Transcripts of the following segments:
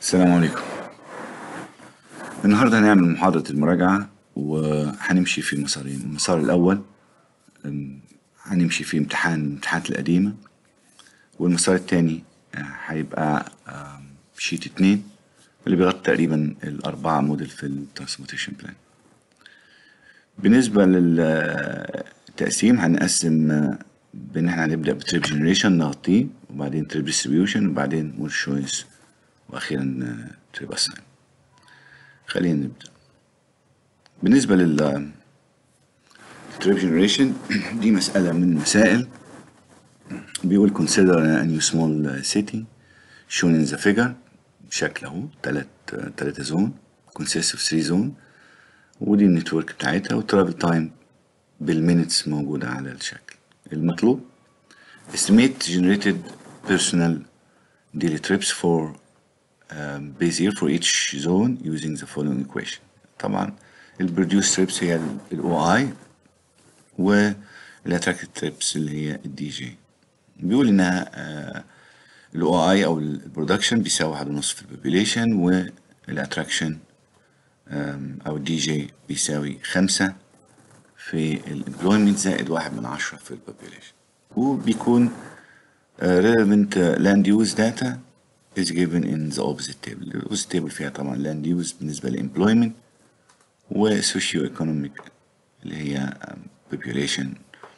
السلام عليكم النهاردة هنعمل محاضرة المراجعة وهنمشي في مسارين المسار الأول أم، هنمشي في امتحان الامتحانات القديمة والمسار التاني آه، هيبقى آم، شيت اتنين اللي بيغطي تقريبا الأربعة موديل في الترانسبورتيشن بلان بالنسبة للتقسيم هنقسم آه، بإن احنا هنبدأ بتريب جنريشن نغطيه وبعدين تريب ديستريبيوشن وبعدين مور شويس وأخيرا تريب أساين خلينا نبدأ بالنسبة لل تريب جنريشن دي مسألة من المسائل بيقول consider a new small city shown in the figure بشكل اهو تلات تلاتة زون consists of three zone ودي النتورك بتاعتها والترافل تايم بالمينتس موجودة على الشكل المطلوب estimate generated personal daily trips for um, base year for each zone using the following equation طبعا البروديوس تريبس هي الاو اي والاتراكتد تريبس اللي هي الدي جي بيقول انها الاو اي او البرودكشن بيساوي واحد ونص في البوبيليشن والاتراكشن او الدي جي بيساوي خمسة في الامبلويمنت زائد واحد من عشرة في البوبيليشن وبيكون uh, relevant uh, land use data is given in the opposite table ال opposite table فيها طبعا land use بالنسبة للemployment و socio economic اللي هي um, population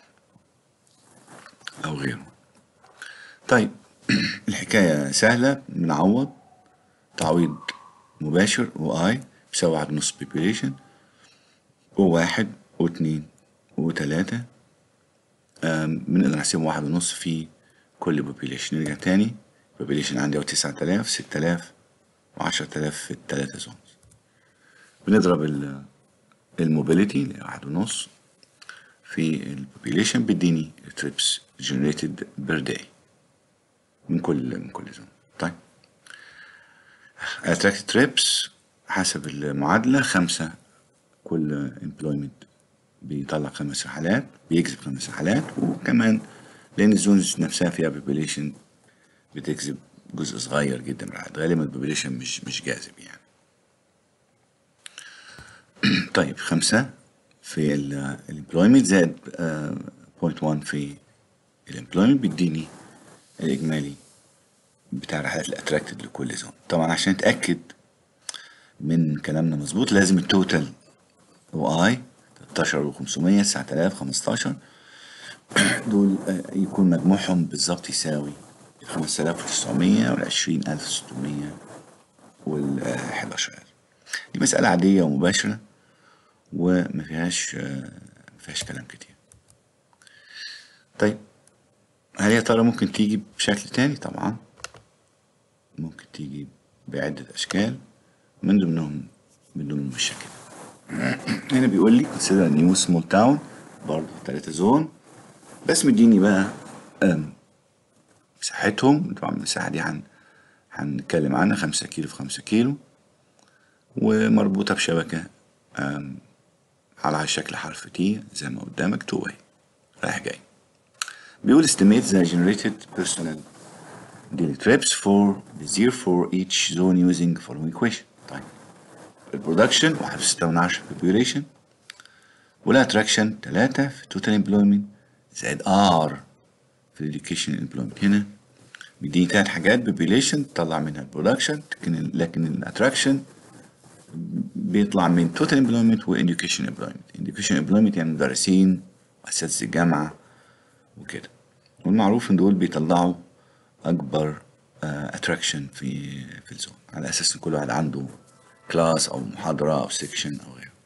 أو غيره طيب الحكاية سهلة بنعوض تعويض مباشر و I بيساوي واحد ونص population وواحد واتنين وتلاتة آم، بنقدر نحسبهم واحد ونص في كل population نرجع تاني population عندي أهو تسعة آلاف ستة آلاف وعشرة آلاف في التلاتة زونز بنضرب ال الموبيليتي اللي هي واحد ونص في البوبيليشن بيديني trips generated per day من كل من كل زون طيب attracted trips حسب المعادلة خمسة كل employment بيطلع خمس رحلات بيجذب خمس رحلات وكمان لأن الزونز نفسها فيها population بتجذب جزء صغير جدا من الرحلات غالبا البوبيليشن مش مش جاذب يعني طيب خمسة في الامبلويمنت زائد بوينت 1 في الامبلويمنت بيديني الإجمالي بتاع الرحلات الاتراكتد لكل زون طبعا عشان نتأكد من كلامنا مظبوط لازم التوتال او اي 13 و500 9000 15 دول آه، يكون مجموعهم بالظبط يساوي 5900 وال 20600 وال 11000 دي مسألة عادية ومباشرة وما فيهاش آه، ما فيهاش كلام كتير طيب هل يا ترى ممكن تيجي بشكل تاني طبعا ممكن تيجي بعدة أشكال من ضمنهم من ضمنهم الشكل هنا بيقول لي consider a new small town برضه تلاتة زون بس مديني بقى أم، مساحتهم طبعا المساحة دي هن هنتكلم عنها خمسة كيلو في خمسة كيلو ومربوطة بشبكة أم، على شكل حرف تي زي ما قدامك تو واي رايح جاي بيقول estimate the generated personal daily trips for the year for each zone using the following equation طيب البرودكشن واحد في ستة من عشرة population والاتراكشن تلاتة في total employment زائد R في الإديوكيشن employment هنا بيديني تلات حاجات population تطلع منها البرودكشن لكن لكن الاتراكشن بيطلع من total employment و education employment education employment يعني مدرسين وأساتذة الجامعة وكده والمعروف ان دول بيطلعوا اكبر اتراكشن في في الزون على اساس ان كل واحد عنده كلاس او محاضره او سيكشن او غيره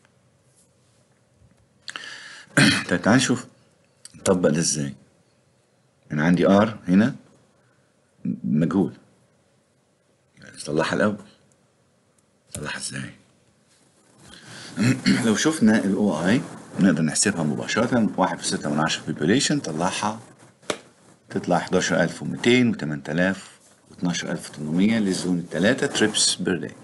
طيب تعال نشوف نطبق ده ازاي انا عندي ار هنا مجهول يعني نطلعها الاول نطلعها ازاي لو شفنا الاو اي نقدر نحسبها مباشرة واحد في ستة من عشرة population طلعها تطلع 11200 و 8000 و 12800 للزون التلاتة تريبس بير داي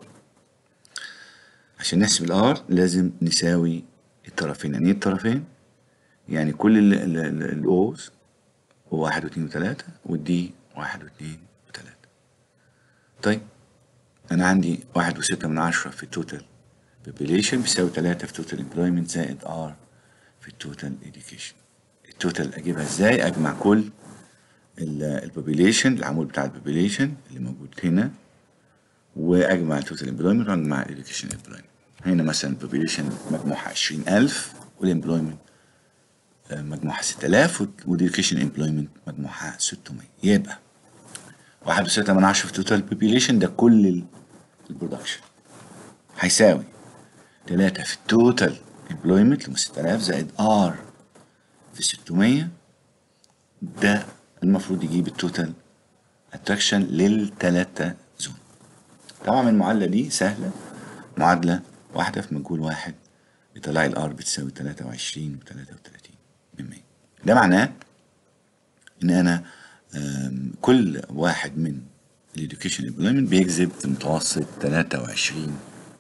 عشان نحسب الار لازم نساوي الطرفين يعني ايه الطرفين؟ يعني كل الاوز واحد واثنين وثلاثة والدي واحد واثنين وثلاثة طيب انا عندي واحد وستة من عشرة في التوتال population بيساوي تلاتة في total employment زائد R في التوتال education التوتال اجيبها ازاي اجمع كل البوبيليشن العمود بتاع البوبيليشن اللي موجود هنا واجمع التوتال امبلويمنت واجمع الاديوكيشن امبلويمنت هنا مثلا البوبيليشن مجموعها 20000 والامبلويمنت مجموعها 6000 والاديوكيشن امبلويمنت مجموعها 600 يبقى واحد وستة من عشرة في توتال بوبيليشن ده كل البرودكشن هيساوي تلاتة في التوتال امبلويمنت اللي هو 6000 زائد ار في 600 ده المفروض يجيب التوتال اتراكشن للتلاتة زون طبعا المعادلة دي سهلة معادلة واحدة في مجهول واحد يطلع الار بتساوي تلاتة وعشرين وتلاتة وتلاتين من مية ده معناه ان انا كل واحد من الاديوكيشن امبلويمنت بيجذب في المتوسط 23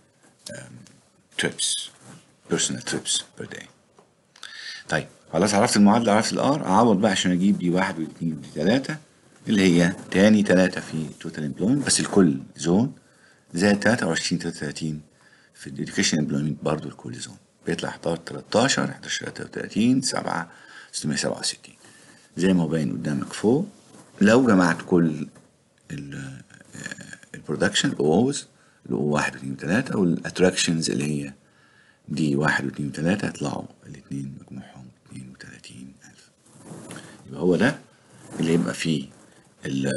تريبس بيرسونال تريبس بير داي طيب خلاص عرفت المعادلة عرفت الار اعوض بقى عشان اجيب دي واحد واثنين ودي ثلاثة اللي هي تاني ثلاثة في توتال امبلويمنت بس الكل زون زائد 23 33 في الاديوكيشن امبلويمنت برضه الكل زون بيطلع 11 13 11 33 7 667 زي ما هو باين قدامك فوق لو جمعت كل البرودكشن الاوز الاو واحد واثنين وثلاثة والاتراكشنز اللي هي دي واحد واثنين وثلاثة هيطلعوا الاثنين مجموعهم 32 ألف يبقى هو ده اللي يبقى فيه ال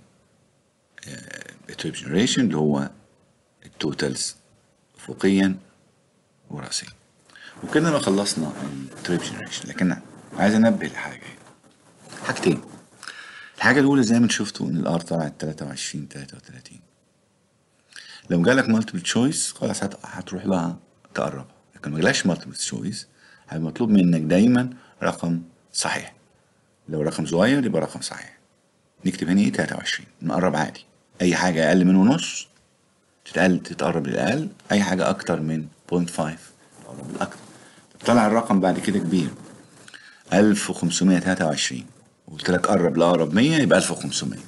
التريب جنريشن اللي هو التوتالز افقيا وراسيا وكده ما خلصنا التريب جنريشن لكن عايز انبه لحاجه حاجتين الحاجه الاولى زي ما شفتوا ان الار طلعت 23 33 لو جالك مالتيبل تشويس خلاص هتروح لها تقربها لكن ما جالكش مالتيبل تشويس هيبقى مطلوب منك دايما رقم صحيح لو رقم صغير يبقى رقم صحيح نكتب هنا ايه 23 نقرب عادي اي حاجه اقل من ونص تتقل تتقرب للاقل اي حاجه اكتر من 0.5 تقرب للاكتر طلع الرقم بعد كده كبير 1523 قلت لك قرب لاقرب 100 يبقى 1500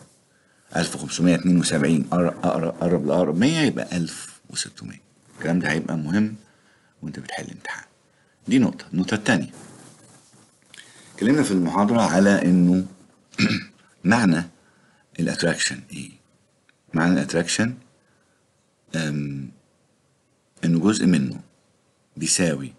1572 قرب لاقرب 100 يبقى 1600 الكلام ده هيبقى مهم وانت بتحل امتحان دي نقطة النقطة التانية اتكلمنا في المحاضرة على انه معنى الاتراكشن ايه معنى الاتراكشن انه جزء منه بيساوي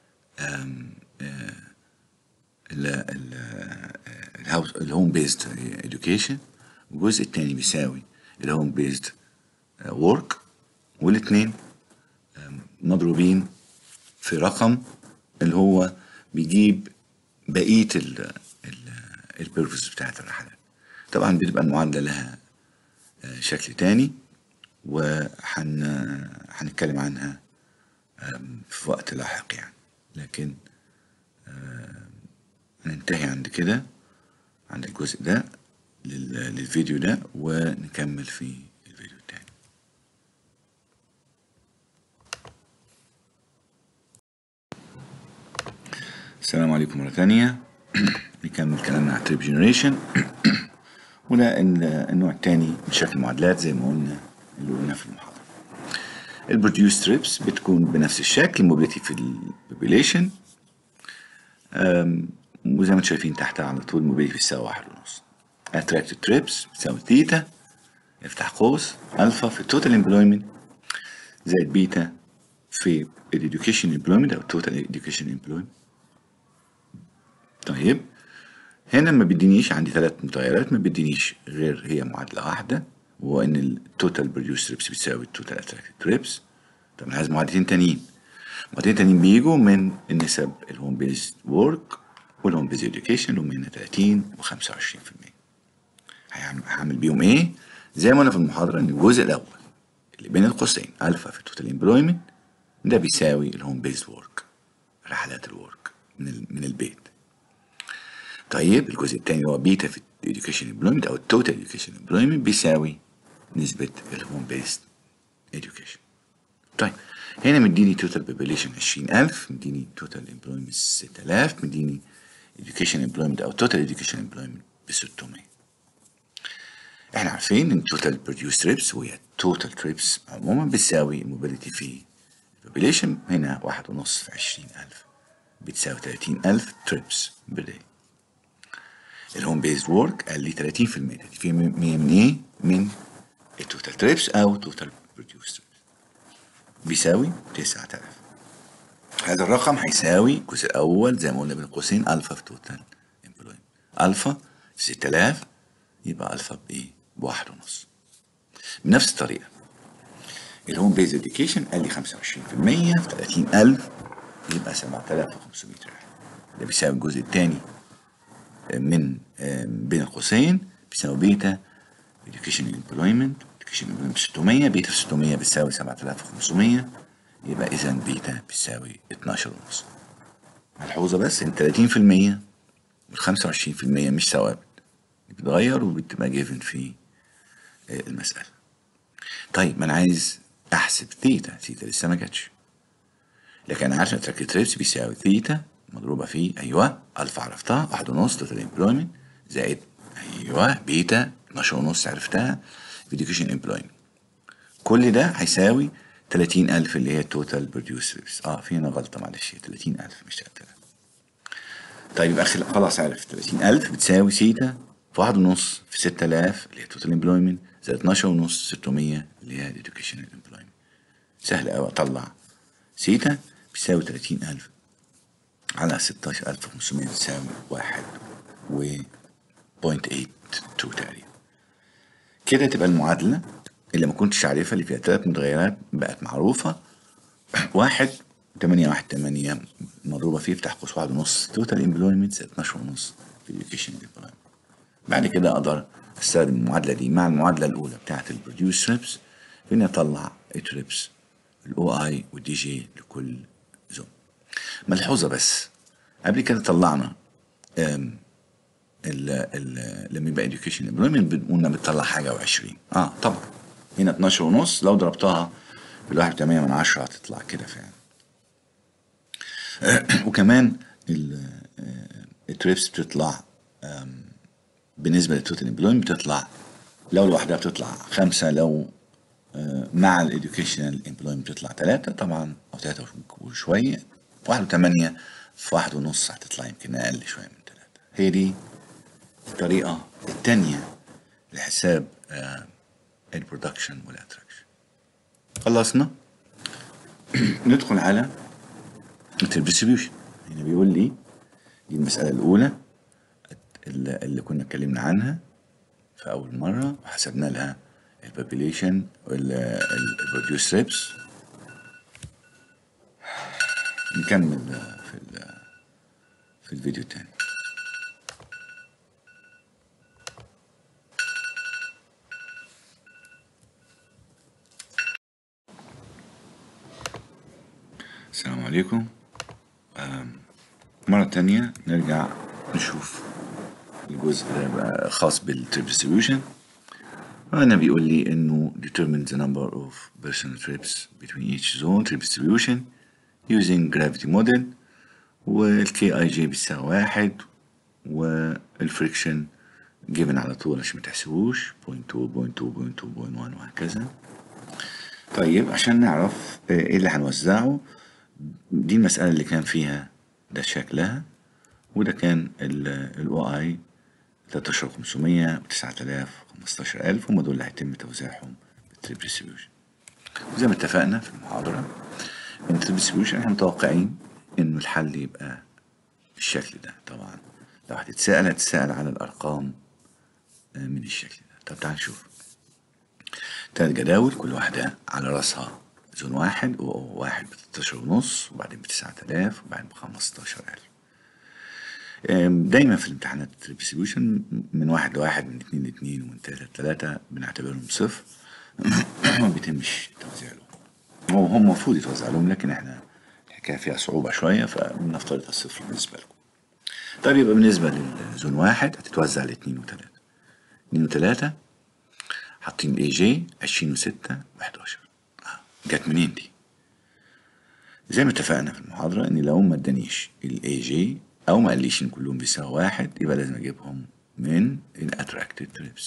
الهوم بيزد education والجزء التاني بيساوي الهوم بيزد work والاتنين مضروبين في رقم اللي هو بيجيب بقية البيرفز بتاعت الرحلات طبعا بتبقى المعادلة لها شكل تاني وهنتكلم عنها في وقت لاحق يعني لكن هننتهي عند كده عند الجزء ده للفيديو ده ونكمل في الفيديو التاني السلام عليكم مرة تانية نكمل كلامنا على تريب جنريشن وده النوع التاني من شكل المعادلات زي ما قلنا اللي قلنا في المحاضرة البروديوس تريبس بتكون بنفس الشكل موبيليتي في البوبيليشن وزي ما انتم شايفين تحتها على طول موبيليتي بتساوي واحد ونص اتراكتد تريبس بتساوي ثيتا افتح قوس الفا في التوتال امبلويمنت زائد بيتا في الاديوكيشن امبلويمنت او التوتال اديوكيشن امبلويمنت طيب هنا ما بيدينيش عندي ثلاث متغيرات ما بيدينيش غير هي معادلة واحدة وهو ان التوتال بروديوس تريبس بتساوي التوتال اتراكتد تريبس طب انا عايز معادلتين تانيين معادلتين تانيين بيجوا من النسب الهوم بيز وورك والهوم بيز اديوكيشن اللي هم هنا 30 و25% هعمل بيهم ايه؟ زي ما قلنا في المحاضرة ان الجزء الاول اللي بين القوسين الفا في التوتال امبلويمنت ده بيساوي الهوم بيز وورك رحلات الورك من من البيت طيب الجزء الثاني هو بيتا في الاديوكيشن امبلويمنت او التوتال اديوكيشن امبلويمنت بيساوي نسبة الهوم بيست education طيب هنا مديني توتال population 20000 مديني توتال امبلويمنت 6000 مديني education employment او توتال education employment ب 600 احنا عارفين ان توتال بروديوس تريبس وهي توتال تريبس عموما بتساوي الموبيليتي في البوبيليشن هنا واحد ونص في عشرين ألف بتساوي تلاتين ألف تريبس بير الهوم بيزد وورك قال لي 30% في مية من ايه؟ من التوتال تريبس او توتال بروديوس بيساوي 9000 هذا الرقم هيساوي الجزء الاول زي ما قلنا بين قوسين الفا في توتال امبلويمنت الفا في 6000 يبقى الفا بايه؟ بواحد ونص بنفس الطريقه الهوم بيز اديوكيشن قال لي 25% في 30000 يبقى 7500 ريال ده بيساوي الجزء الثاني من بين القوسين بيساوي بيتا education employment education employment 600 بيتا في 600 بتساوي 7500 يبقى إذا بيتا بتساوي 12 ونص ملحوظة بس إن 30% وال 25% مش ثوابت بتتغير وبتبقى جيفن في المسألة طيب ما أنا عايز أحسب ثيتا ثيتا لسه ما جاتش لكن أنا عارف إن تريبس بيساوي ثيتا مضروبة في أيوه ألفا عرفتها واحد ونص توتال امبلويمنت زائد أيوه بيتا 12 ونص عرفتها في education امبلويمنت كل ده هيساوي 30000 اللي هي التوتال بروديوسرز اه في هنا غلطة معلش 30000 مش 3000 طيب يبقى خلاص عرفت 30000 بتساوي سيتا في واحد ونص في 6000 اللي هي توتال امبلويمنت زائد 12 ونص 600 اللي هي education امبلويمنت سهل قوي اطلع سيتا بيساوي 30000 على 16500 بتساوي واحد و 0.82 تقريبا كده تبقى المعادلة اللي ما كنتش عارفها اللي فيها ثلاث متغيرات بقت معروفة واحد تمانية واحد تمانية مضروبة فيه افتح قوس واحد ونص توتال امبلويمنت زائد 12 ونص في education امبلويمنت بعد كده اقدر استخدم المعادلة دي مع المعادلة الأولى بتاعت البروديوس تريبس في إني أطلع التريبس الأو أي والدي جي لكل زون ملحوظة بس قبل كده طلعنا ال ال لما يبقى education employment قلنا بتطلع حاجة وعشرين اه طبعا هنا 12 ونص لو ضربتها بالواحد تمانية من عشرة هتطلع كده فعلا وكمان التريبس بتطلع بالنسبة للتوتال امبلويمنت بتطلع لو لوحدها بتطلع خمسة لو مع الاديوكيشنال امبلويمنت بتطلع ثلاثة طبعا أو ثلاثة وشوية واحد وثمانية في واحد ونص هتطلع يمكن أقل شوية من ثلاثة هي دي الطريقة التانية لحساب البرودكشن والاتراكشن خلصنا ندخل على الديستريبيوشن هنا بيقول لي دي المسألة الأولى اللي كنا اتكلمنا عنها في أول مرة وحسبنا لها البوبيليشن والبروديوس ريبس نكمل في في الفيديو التاني السلام عليكم مرة تانية نرجع نشوف الجزء ده بقى خاص بالتريب ديستريبيوشن هنا بيقول لي انه determine the number of personal trips between each zone trip distribution using gravity model والكي اي جي بيساوي واحد والفريكشن جيفن على طول عشان ما تحسبوش 0.2 0.2 0.2 0.1 وهكذا طيب عشان نعرف ايه اللي هنوزعه دي المسألة اللي كان فيها ده شكلها وده كان الاو اي 13500 و 9000 15000 هم دول اللي هيتم توزيعهم بالتريب ديستريبيوشن وزي ما اتفقنا في المحاضرة ان التريب ديستريبيوشن احنا متوقعين انه الحل يبقى بالشكل ده طبعا لو هتتسأل هتتسأل على الارقام من الشكل ده طب تعال نشوف تلات جداول كل واحدة على راسها زون واحد وواحد بتلتاشر ونص وبعدين بتسعة آلاف وبعدين بخمستاشر ألف دايما في الامتحانات الديستريبيوشن من واحد لواحد من اتنين لاتنين ومن تلاتة لتلاتة بنعتبرهم صفر ما بيتمش توزيع لهم هو هم المفروض يتوزع لهم لكن احنا الحكاية فيها صعوبة شوية فبنفترض الصفر بالنسبة لكم طيب يبقى بالنسبة للزون واحد هتتوزع لاتنين وتلاتة اتنين وتلاتة حاطين الاي جي عشرين وستة وحداشر جت منين دي زي ما اتفقنا في المحاضرة ان لو ما ادانيش الاي جي او ما قاليش ان كلهم بيساوي واحد يبقى لازم اجيبهم من الاتراكتد تريبس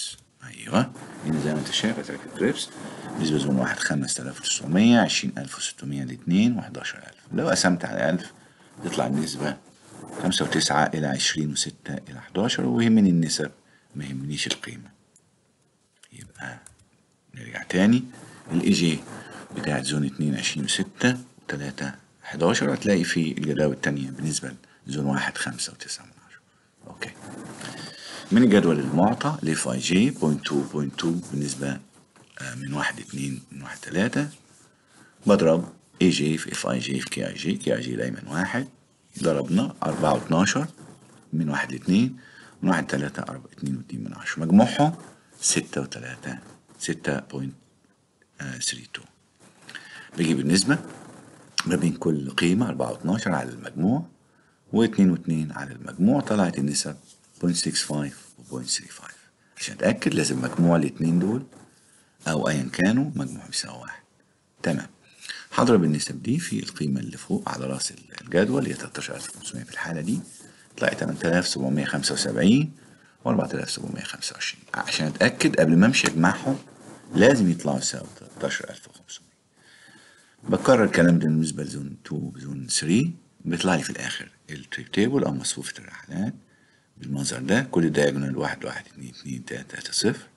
ايوه هنا زي ما انت شايف اتراكتد تريبس بالنسبه لزون واحد 5900 20600 لاثنين و11000 لو قسمت على 1000 تطلع النسبة 5 و9 إلى 20 و6 إلى 11 ويهمني النسب ما يهمنيش القيمة يبقى نرجع تاني الاي جي بتاعت زون 2 20 و6 و3 11 هتلاقي في الجداول التانية بالنسبة لزون 1 5 و9 من 10 اوكي من الجدول المعطى الاف اي جي 0.2 0.2 بالنسبة آه، من 1 2 من 1 3 بضرب اي جي في اف اي جي في كي اي جي كي اي جي دايما واحد ضربنا أربعة واتناشر من واحد لاتنين من واحد تلاتة أربعة اتنين واتنين من عشرة مجموعهم ستة وتلاتة ستة بوينت ثري تو بجيب النسبة ما بين كل قيمة أربعة واتناشر على المجموع واتنين واتنين على المجموع طلعت النسب بوينت سكس فايف وبوينت ثري فايف عشان أتأكد لازم مجموع الاتنين دول أو أيا كانوا مجموع بيساوي واحد تمام هضرب النسب دي في القيمة اللي فوق على رأس الجدول هي 13500 في الحالة دي طلعت 8775 و 4725 عشان أتأكد قبل ما أمشي أجمعهم لازم يطلعوا يساوي 13500 بكرر الكلام ده بالنسبة لزون 2 وزون 3 بيطلع لي في الآخر التريب تيبل أو مصفوفة الرحلات بالمنظر ده كل دايجونال واحد واحد اتنين اتنين تلاتة تلاتة صفر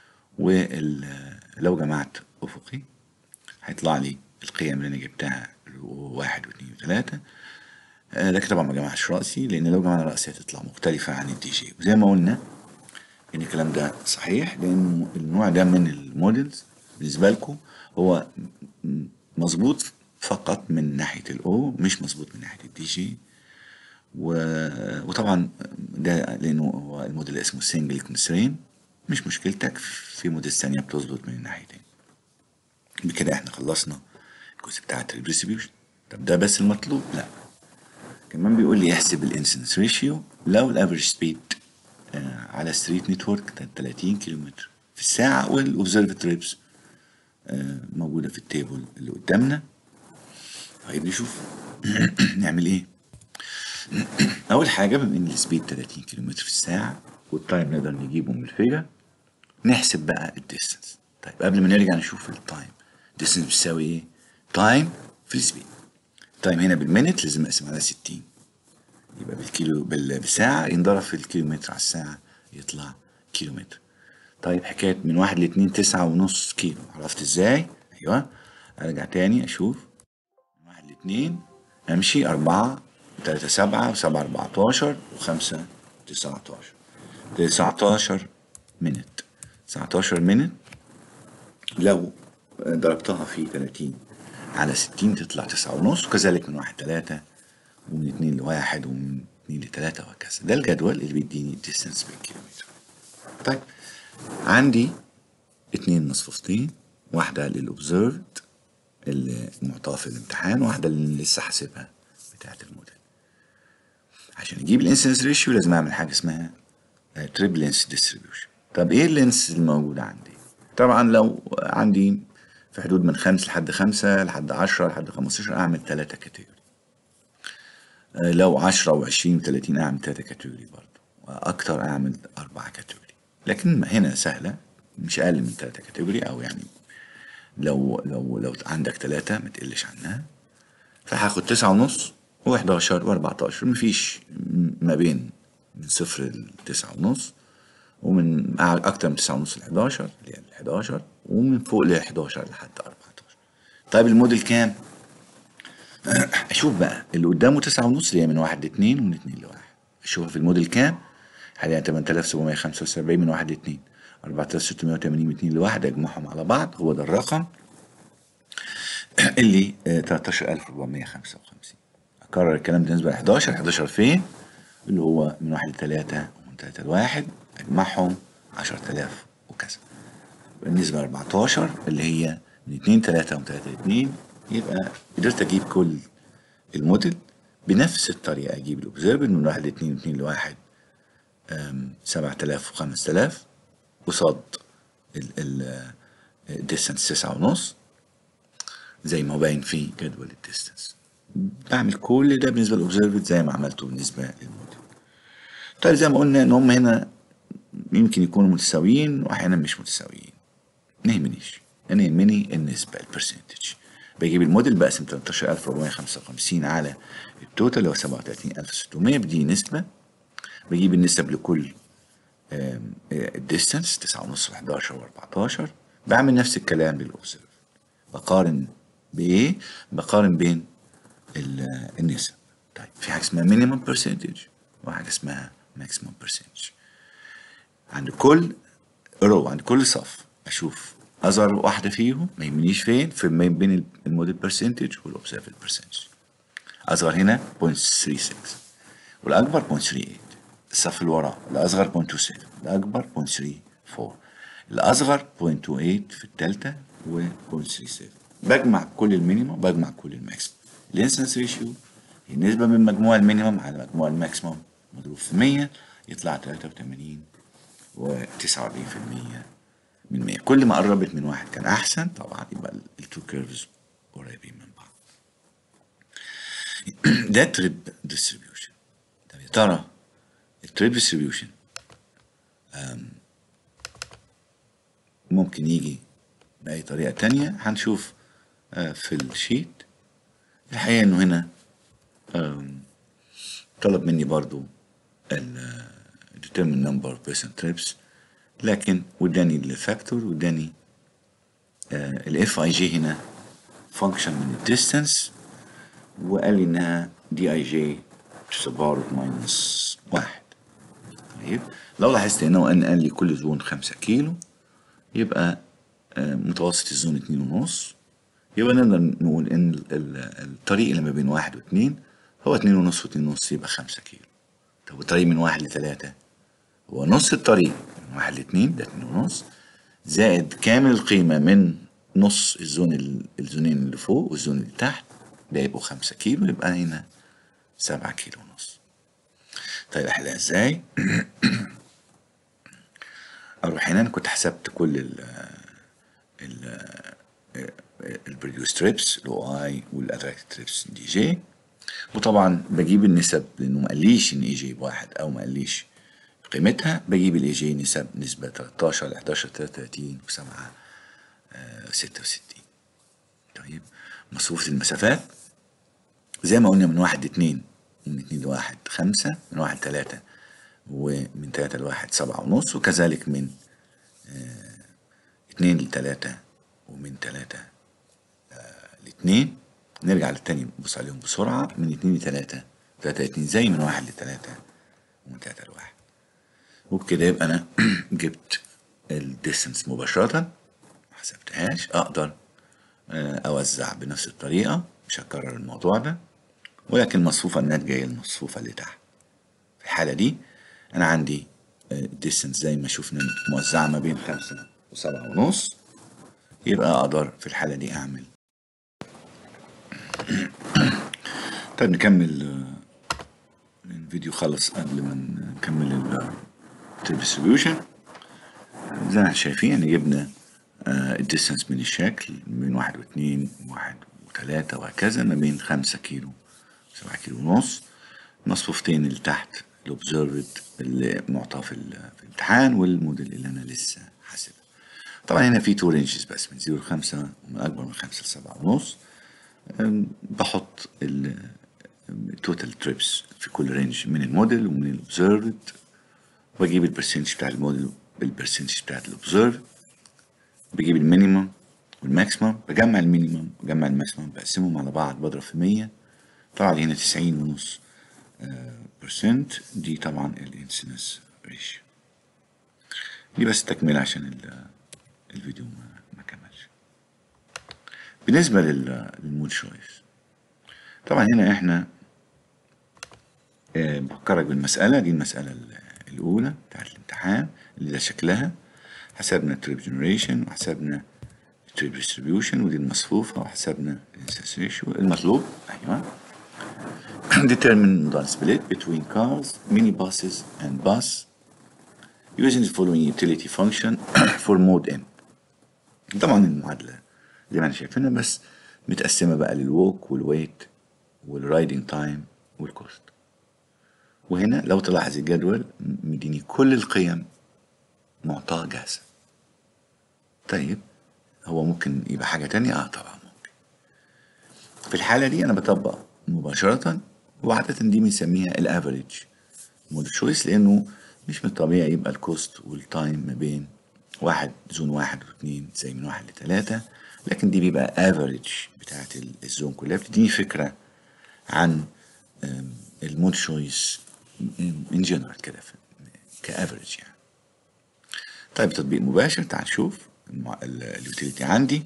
ولو جمعت أفقي هيطلع لي القيم اللي انا جبتها واحد واثنين وثلاثة آه لكن طبعا ما جمعش رأسي لأن لو جمعنا رأسي هتطلع مختلفة عن الدي جي وزي ما قلنا إن الكلام ده صحيح لأن النوع ده من المودلز بالنسبة لكم هو مظبوط فقط من ناحية الأو مش مظبوط من ناحية الدي جي و... وطبعا ده لأنه هو الموديل اسمه سنجل كونسترين مش مشكلتك في موديل ثانية بتظبط من الناحيتين بكده احنا خلصنا الجزء بتاع الديستريبيوشن طب ده بس المطلوب لا كمان بيقول لي احسب الانسنس ريشيو لو الافريج سبيد آه على ستريت نتورك 30 كيلومتر في الساعة والاوبزرف تريبس آه موجودة في التيبل اللي قدامنا طيب نشوف نعمل ايه اول حاجة بما ان السبيد 30 كيلومتر في الساعة والتايم نقدر نجيبه من الفيجر نحسب بقى الديستنس طيب قبل ما نرجع نشوف التايم الديستنس بتساوي ايه تايم في السبيد تايم هنا بالمينت لازم اقسم على 60 يبقى بالكيلو بالساعة ينضرب في الكيلومتر على الساعة يطلع كيلومتر طيب حكاية من واحد لاتنين تسعة ونص كيلو عرفت ازاي؟ ايوه ارجع تاني اشوف من واحد لاتنين امشي اربعة تلاتة سبعة وسبعة اربعتاشر وخمسة تسعتاشر تسعتاشر منت تسعتاشر منت لو ضربتها في 30 على 60 تطلع تسعة ونص وكذلك من واحد تلاتة ومن اتنين لواحد ومن اتنين لتلاتة وهكذا ده الجدول اللي بيديني الديستنس بالكيلومتر طيب عندي اتنين مصفوفتين واحدة للأوبزرفد اللي معطاة في الامتحان واحدة اللي لسه حاسبها بتاعت الموديل عشان اجيب الانسنس ريشيو لازم اعمل حاجة اسمها تريبل لينس ديستريبيوشن طب ايه اللينس الموجود عندي طبعا لو عندي في حدود من خمس لحد خمسة لحد عشرة لحد خمستاشر أعمل تلاتة كاتيجوري لو عشرة وعشرين وتلاتين أعمل تلاتة كاتيجوري برضه وأكتر أعمل أربعة كاتيجوري لكن هنا سهلة مش أقل من تلاتة كاتيجوري أو يعني لو لو لو عندك تلاتة ما تقلش عنها فهاخد تسعة ونص وحداشر وأربعتاشر مفيش ما بين من صفر لتسعة ونص ومن أكتر من تسعة ونص لحداشر اللي هي الحداشر ومن فوق ل 11 لحد 14 طيب الموديل كام؟ اشوف بقى اللي قدامه 9 ونص اللي هي من 1 ل 2 ومن 2 ل 1 اشوف في الموديل كام؟ حاليا 8775 من 1 ل 2 4680 من 2 ل 1 اجمعهم على بعض هو ده الرقم اللي 13455 اكرر الكلام ده بالنسبه ل 11 11 فين؟ اللي هو من 1 ل 3 ومن 3 ل 1 اجمعهم 10000 وكذا بالنسبة ل 14 اللي هي من 2 3 و 3 2 يبقى قدرت اجيب كل الموديل بنفس الطريقة اجيب الاوبزرفر من 1 ل 2 و 2 ل 1 7000 و 5000 قصاد الديستنس 9 ونص زي ما باين في جدول الديستنس بعمل كل ده بالنسبة للاوبزرفر زي ما عملته بالنسبة للموديل طيب زي ما قلنا ان هم هنا يمكن يكونوا متساويين واحيانا مش متساويين ما يهمنيش انا يهمني النسبة البرسنتج بجيب الموديل بقسم 13455 على التوتال اللي هو 37600 بدي نسبة بجيب النسب لكل الديستانس 9 ونص و11 و14 بعمل نفس الكلام للأوبزرف بقارن بإيه؟ بقارن بين النسب طيب في حاجة اسمها مينيمم برسنتج وحاجة اسمها ماكسيمم برسنتج عند كل رو عند كل صف أشوف أصغر واحدة فيهم ما يهمنيش فين في بين الموديل برسنتج والأوبزرفد برسنتج أصغر هنا 0.36 والأكبر 0.38 الصف اللي وراه الأصغر 0.27 الأكبر 0.34 الأصغر 0.28 في التالتة و 0.37 بجمع كل المينيموم بجمع كل الماكسيموم الانسنس ريشيو هي النسبة من مجموع المينيموم على مجموع الماكسيموم مضروب في 100 يطلع 83 و 49% من 100 كل ما قربت من واحد كان أحسن طبعا يبقى التو كيرفز قريبين من بعض ده تريب ديستريبيوشن طب يا ترى التريب ديستريبيوشن ممكن يجي بأي طريقة تانية هنشوف في الشيت الحقيقة إنه هنا طلب مني برضو ال determine number of percent trips لكن وداني الفاكتور وداني الاف اي جي هنا فانكشن من الديستانس وقال لي انها دي اي جي to the power of minus واحد طيب لو لاحظت هنا ان قال لي كل زون خمسة كيلو يبقى متوسط الزون اتنين ونص يبقى نقدر نقول ان الطريق اللي ما بين واحد واتنين هو اتنين ونص واتنين ونص يبقى خمسة كيلو طب الطريق من واحد لتلاتة هو نص الطريق من واحد لاتنين ده اتنين ونص زائد كامل القيمة من نص الزون الزونين اللي فوق والزون اللي تحت ده يبقوا خمسة كيلو يبقى هنا سبعة كيلو ونص طيب احلها ازاي اروح هنا انا كنت حسبت كل ال ال البريديوس تريبس الاو اي والاتراكت تريبس دي جي وطبعا بجيب النسب لانه ما قاليش ان اي جي بواحد او ما قاليش قيمتها بجيب الاي جي نسب نسبة 13 ل 11 33 و7 66 طيب مصروفة المسافات زي ما قلنا من واحد لاتنين ومن اتنين لواحد خمسة من واحد تلاتة ومن تلاتة لواحد سبعة ونص وكذلك من اه اتنين لتلاتة ومن تلاتة اه لاتنين نرجع للتاني نبص عليهم بسرعة من اتنين لتلاتة تلاتة لاتنين زي من واحد لتلاتة ومن تلاتة لواحد وبكده يبقى أنا جبت الديستنس مباشرة محسبتهاش أقدر اه أوزع بنفس الطريقة مش هكرر الموضوع ده ولكن المصفوفة الناتجة هي المصفوفة اللي تحت في الحالة دي أنا عندي ديستنس زي ما شفنا موزعة ما بين خمسة وسبعة ونص يبقى أقدر في الحالة دي أعمل طيب نكمل الفيديو خلص قبل ما نكمل الديستريبيوشن زي ما احنا شايفين يعني جبنا الديستنس من الشكل من واحد واثنين وواحد وثلاثة وهكذا ما بين خمسة كيلو سبعة كيلو ونص مصفوفتين اللي تحت الأوبزرفد اللي معطى في, في الامتحان والموديل اللي أنا لسه حاسبها طبعا هنا في تو رينجز بس من زيرو لخمسة ومن أكبر من خمسة لسبعة ونص بحط التوتال تريبس في كل رينج من الموديل ومن الأوبزرفد وأجيب البرسنتج بتاع الموديل بالبرسنتج بتاعت الأوبزرفد بجيب المينيمم والماكسيمم بجمع المينيمم بجمع الماكسيمم بقسمهم على بعض بضرب في مية طلع لي هنا تسعين ونص برسنت دي طبعا الانسنس ريشيو دي بس تكملة عشان الفيديو ما, ما كملش بالنسبة للمود شويس طبعا هنا احنا بفكرك بالمسألة دي المسألة الأولى بتاعت الامتحان اللي ده شكلها حسبنا التريب جنريشن وحسبنا التريب ديستريبيوشن ودي المصفوفة وحسبنا الانسنس ريشيو المطلوب أيوه determine the split between cars, minibuses, and bus using the following utility function for mode n. طبعا المعادلة زي ما احنا شايفينها بس متقسمة بقى للووك والويت والرايدنج تايم والكوست. وهنا لو تلاحظ الجدول مديني كل القيم معطاة جاهزة طيب هو ممكن يبقى حاجة تانية اه طبعا ممكن في الحالة دي انا بطبق مباشرة وعادة دي بنسميها الافريج موديل تشويس لانه مش من الطبيعي يبقى الكوست والتايم ما بين واحد زون واحد واثنين زي من واحد لثلاثة لكن دي بيبقى افريج بتاعت ال- الزون كلها بتديني فكرة عن المود تشويس ان جنرال كده كافريج يعني طيب تطبيق مباشر تعال نشوف المع- ال- اليوتيليتي عندي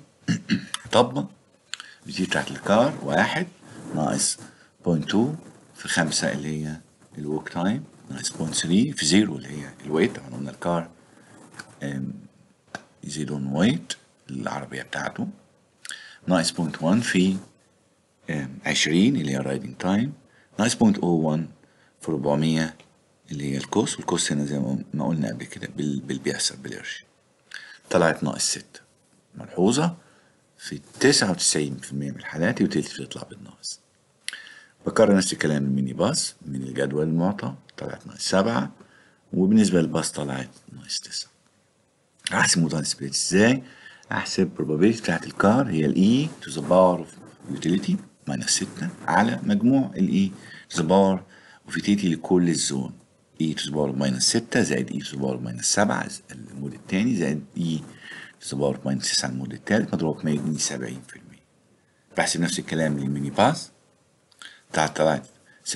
طبق اليوتيليتي بتاعت الكار واحد ناقص بوينت 2 في خمسة اللي هي الوك تايم ناقص بوينت 3 في زيرو اللي هي الويت طبعا قلنا الكار أم، يزيد اون ويت العربية بتاعته ناقص بوينت 1 في أم، 20 اللي هي الرايدنج تايم ناقص بوينت 01 في 400 اللي هي الكوست والكوست هنا زي ما ما قلنا قبل كده بال- بالبياسر بالقرش طلعت ناقص ستة ملحوظة في 99% من الحالات يوتيلتي بتطلع بالناقص بكرر نفس الكلام الميني باص من الجدول المعطى طلعت ناقص سبعة وبالنسبة للباص طلعت ناقص تسعة أحسب موضوع السبليت إزاي؟ أحسب probability بتاعت الكار هي ال E to the power of utility minus ستة على مجموع ال E to the power of utility لكل الزون E to the power of minus ستة زائد E to the power of minus سبعة المود التاني زائد E to the power of minus تسعة المود التالت مضروب في 100 يديني 70% بحسب نفس الكلام للميني باس بتاعت طلعت 26%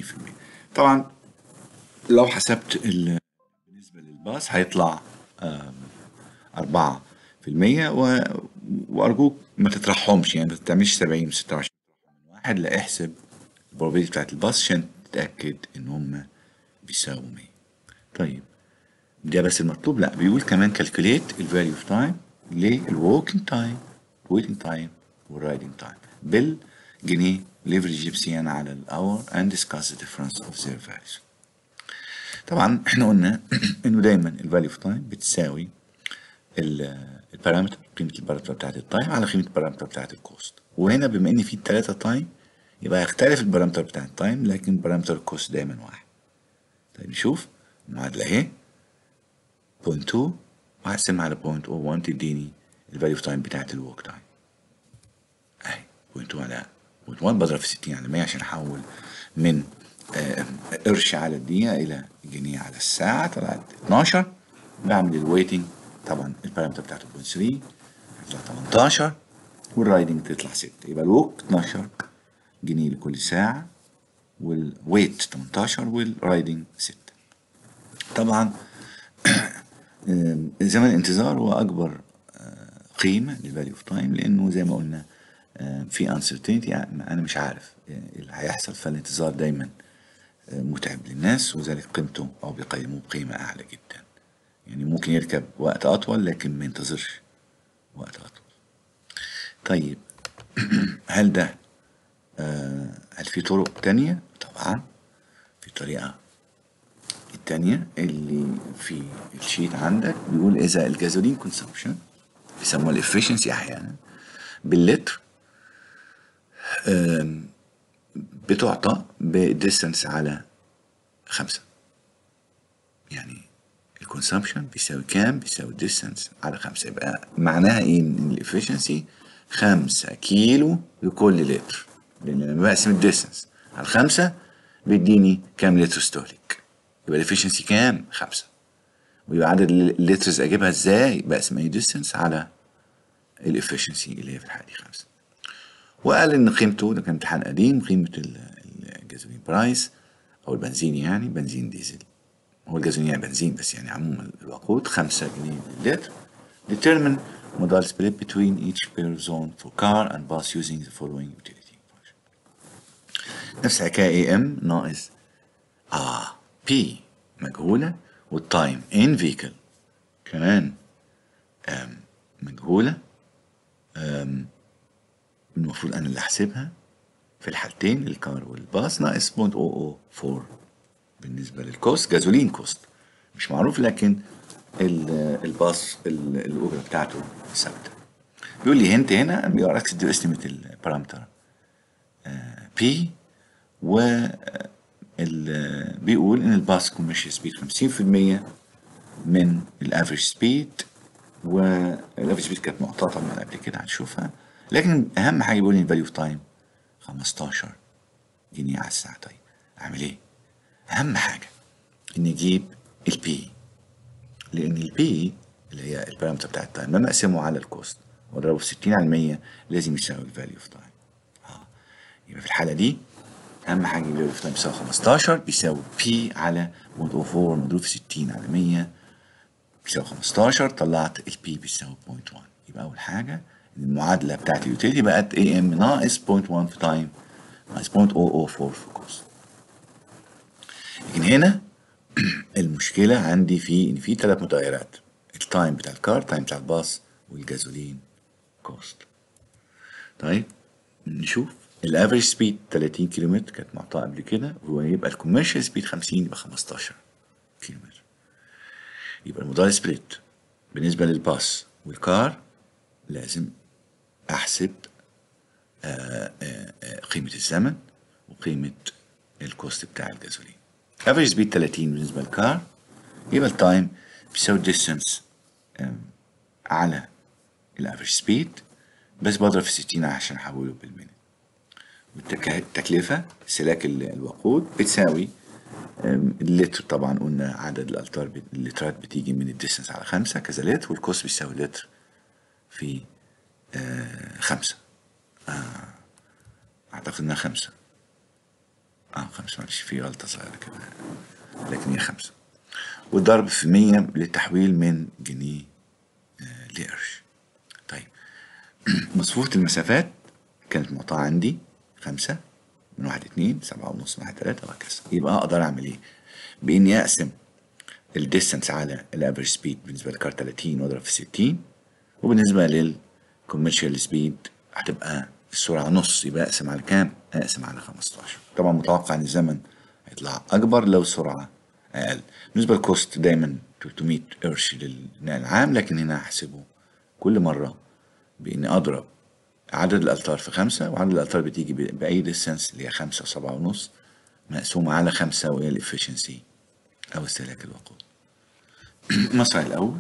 طبعا لو حسبت ال- بالنسبة للباص هيطلع آم، أربعة في المية و... وأرجوك ما تطرحهمش يعني ما تعملش سبعين وستة وعشرين من واحد لا احسب البروبابيلتي بتاعت الباص عشان تتأكد إن هم بيساووا مية طيب ده بس المطلوب لا بيقول كمان calculate ال value of time للووكينج تايم waiting تايم والرايدنج تايم بالجنيه leverage جيبسيان على الاور and discuss the difference of their values طبعا احنا قلنا انه دايما الفاليو اوف تايم بتساوي ال- البارامتر قيمة البارامتر بتاعت التايم على قيمة البارامتر بتاعت الكوست وهنا بما ان في ثلاثة تايم يبقى يختلف البارامتر بتاع التايم لكن بارامتر الكوست دايما واحد طيب نشوف المعادلة اهي بوينت 2 وهقسمها على بوينت 01 تديني الفاليو اوف تايم بتاعت الورك تايم اهي بوينت 2 على بوينت 1 بضرب في 60 على 100 عشان احول من آه، قرش على الدقيقة إلى جنيه على الساعة طلعت 12 بعمل الويتنج طبعا البارامتر بتاعته بوينت 3 هيطلع 18 والرايدنج تطلع 6 يبقى الوك 12 جنيه لكل ساعة والويت 18 والرايدنج 6 طبعا آم، زمن الانتظار هو اكبر آه، قيمه للفاليو اوف تايم لانه زي ما قلنا آه، في uncertainty يعني انا مش عارف آه، اللي هيحصل فالانتظار دايما آه، متعب للناس وذلك قيمته او بيقيموه بقيمه اعلى جدا يعني ممكن يركب وقت اطول لكن ما ينتظرش وقت اطول طيب هل ده آه، هل في طرق تانية طبعا في طريقة التانية اللي في الشيت عندك بيقول إذا الجازولين كونسومشن بيسموها الافشنسي أحيانا باللتر آم، بتعطى بديستنس على خمسة يعني الكونسومشن بيساوي كام بيساوي ديستنس على خمسة يبقى معناها ايه ان الافشنسي خمسة كيلو لكل لتر لان لما بقسم الديستنس على خمسة بيديني كام لتر استهلك يبقى الافشنسي كام خمسة ويبقى عدد اللترز اجيبها ازاي بقسم اي ديستنس على الافشنسي اللي هي في الحالة دي خمسة وقال ان قيمته ده كان امتحان قديم قيمة ال- الجازولين برايس او البنزين يعني بنزين ديزل هو الجازولين يعني بنزين بس يعني عموما الوقود خمسة جنيه للتر determine modal split between each pair of zone for car and bus using the following utility function نفس الحكاية AM ناقص آه P مجهولة والتايم in vehicle كمان آم مجهولة آم المفروض أنا اللي أحسبها في الحالتين الكار والباص ناقص 0.004 بالنسبة للكوست جازولين كوست مش معروف لكن ال- الباص ال- الأجرة بتاعته ثابتة بيقول لي هنت هنا بيقول لك دو استيميت البارامتر بي و ال- بيقول ان الباص كوميرشال سبيد 50% من الافريج سبيد والافريج سبيد كانت معطاه طبعا قبل كده هنشوفها لكن اهم حاجه بيقول لي الفاليو اوف تايم 15 جنيه على الساعه طيب اعمل ايه؟ اهم حاجه اني اجيب البي لان البي اللي هي البارامتر بتاع التايم لما اقسمه على الكوست واضربه في 60 على 100 لازم يساوي الفاليو اوف تايم اه يبقى في الحاله دي اهم حاجه الفاليو اوف تايم بيساوي 15 بيساوي بي على 0.04 مضروب في 60 على 100 بيساوي 15 طلعت البي بيساوي 0.1 يبقى اول حاجه المعادله بتاعت اليوتيليتي بقت اي ام ناقص 0.1 في تايم ناقص 0.004 في كوست لكن هنا المشكله عندي في ان في ثلاث متغيرات التايم بتاع الكار التايم بتاع الباص والجازولين كوست طيب نشوف الافريج سبيد 30 كيلومتر كانت معطاه قبل كده ويبقى الكوميرشال سبيد 50 يبقى 15 كيلومتر يبقى المودال سبليت بالنسبه للباص والكار لازم احسب آآ آآ قيمه الزمن وقيمه الكوست بتاع الجازولين افريج سبيد 30 بالنسبه للكار يبقى التايم بيساوي الديستنس على الافريج سبيد بس بضرب في 60 عشان احوله بالمينت والتكلفة سلاك الوقود بتساوي اللتر طبعا قلنا عدد الالتار اللترات بتيجي من الديستنس على خمسة كذا لتر والكوست بيساوي لتر في آه خمسة آه اعتقد انها خمسة اه خمسة معلش في غلطة صغيرة كده لكن هي خمسة والضرب في مية للتحويل من جنيه آه لقرش طيب مصفوفة المسافات كانت معطاة عندي خمسة من واحد اتنين سبعة ونص من واحد تلاتة وهكذا يبقى أقدر أعمل إيه؟ بإني أقسم الديستنس على الافريج سبيد بالنسبة للكار 30 وأضرب في 60 وبالنسبة للكوميرشال سبيد هتبقى السرعة نص يبقى أقسم على كام؟ أقسم على 15 طبعا متوقع إن الزمن هيطلع أكبر لو السرعة أقل بالنسبة للكوست دايما 300 قرش للنقل العام لكن هنا هحسبه كل مرة بإني أضرب عدد الألتار في خمسة وعدد الألتار بتيجي بأي ديستنس اللي هي خمسة وسبعة ونص مقسومة على خمسة وهي الإفشنسي أو استهلاك الوقود المصرع الأول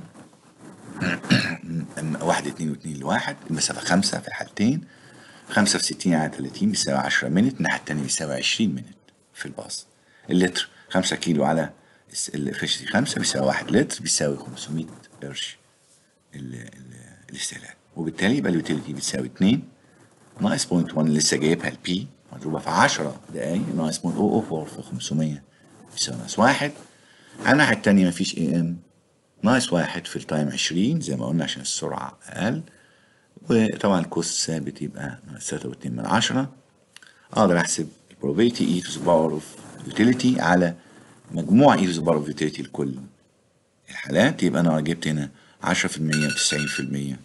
واحد اتنين واتنين لواحد المسافة خمسة في الحالتين خمسة في ستين على تلاتين بيساوي عشرة منت الناحية التانية بيساوي عشرين منت في الباص اللتر خمسة كيلو على الإفشنسي خمسة بيساوي واحد لتر بيساوي خمسمية قرش الاستهلاك وبالتالي يبقى اليوتيليتي بتساوي 2 ناقص بوينت 1 اللي لسه جايبها البي مضروبه في 10 دقايق ناقص بوينت 004 في 500 بيساوي ناقص 1 على الناحيه الثانيه مفيش اي ام ناقص 1 في التايم 20 زي ما قلنا عشان السرعه اقل وطبعا الكوست ثابت يبقى ناقص 3.2 من 10 اقدر احسب البروبابيلتي اي تو ذا باور اوف يوتيليتي على مجموع اي تو ذا باور اوف يوتيليتي لكل الحالات يبقى انا جبت هنا 10% و90%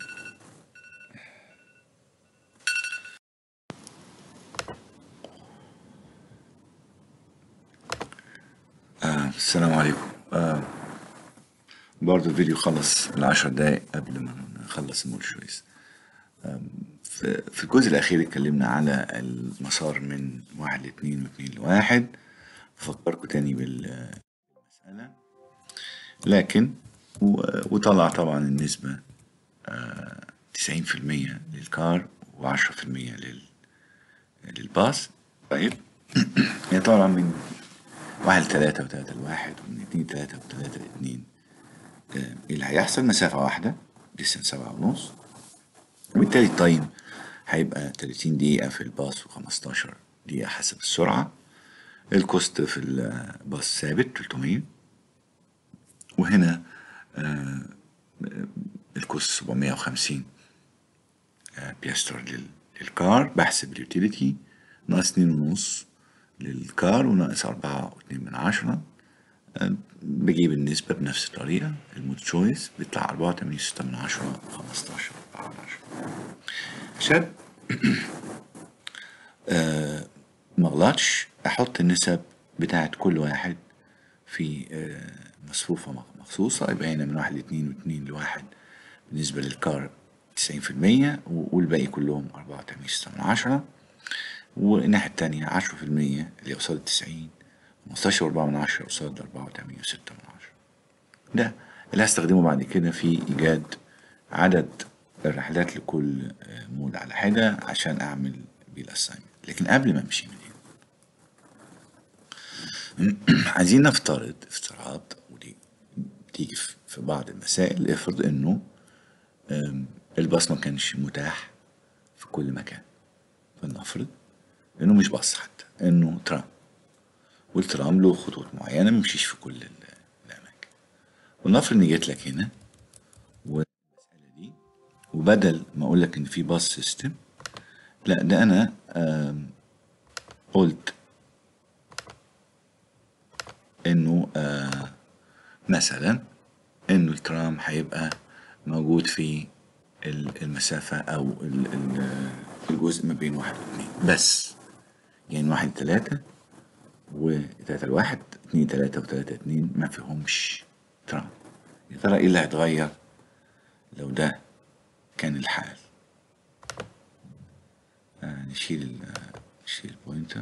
آه السلام عليكم آه برضو الفيديو خلص العشر دقايق قبل ما نخلص المول شويس آه في, في الجزء الأخير اتكلمنا على المسار من واحد لاتنين واتنين لواحد بفكركم تاني بالمسألة لكن وطلع طبعا النسبة تسعين في المية للكار وعشرة في المية للباص طيب هي طبعا من واحد لتلاتة وتلاتة لواحد ومن اتنين لتلاتة وتلاتة لاتنين ايه اللي هيحصل مسافة واحدة ديستنس سبعة ونص وبالتالي التايم هيبقى تلاتين دقيقة في الباص وخمستاشر دقيقة حسب السرعة الكوست في الباص ثابت تلتمية وهنا آه الكوست سبعمية وخمسين آه بيستر للكار بحسب اليوتيليتي ناقص اتنين ونص للكار وناقص أربعة واتنين من عشرة أه بجيب النسبة بنفس الطريقة المود تشويس بيطلع أربعة وتمانين ستة من عشرة خمستاشر أربعة من عشرة عشان أه مغلطش أحط النسب بتاعت كل واحد في أه مصفوفة مخصوصة يبقى هنا من واحد لاتنين واتنين لواحد بالنسبة للكار تسعين في المية والباقي كلهم أربعة وتمانين ستة من عشرة والناحية التانية عشرة في المية اللي قصاد التسعين خمستاشر وأربعة من عشرة قصاد أربعة وتمانية وستة من عشرة ده اللي هستخدمه بعد كده في إيجاد عدد الرحلات لكل مود على حدة عشان أعمل بيه الأسايمنت لكن قبل ما أمشي من هنا عايزين نفترض افتراض ودي بتيجي في بعض المسائل افرض إنه الباص ما كانش متاح في كل مكان فلنفرض إنه مش باص حتى إنه ترام والترام له خطوط معينة ميمشيش في كل الأماكن ولنفرض إني جيت لك هنا والمسألة دي وبدل ما أقول لك إن في باص سيستم لا ده أنا قلت إنه مثلا إنه الترام هيبقى موجود في المسافة أو الجزء ما بين واحد واثنين بس يعني واحد تلاتة وتلاتة الواحد اتنين تلاتة وتلاتة اتنين ما فيهمش ترام يا ترى ايه اللي هيتغير لو ده كان الحال آه نشيل نشيل البوينتر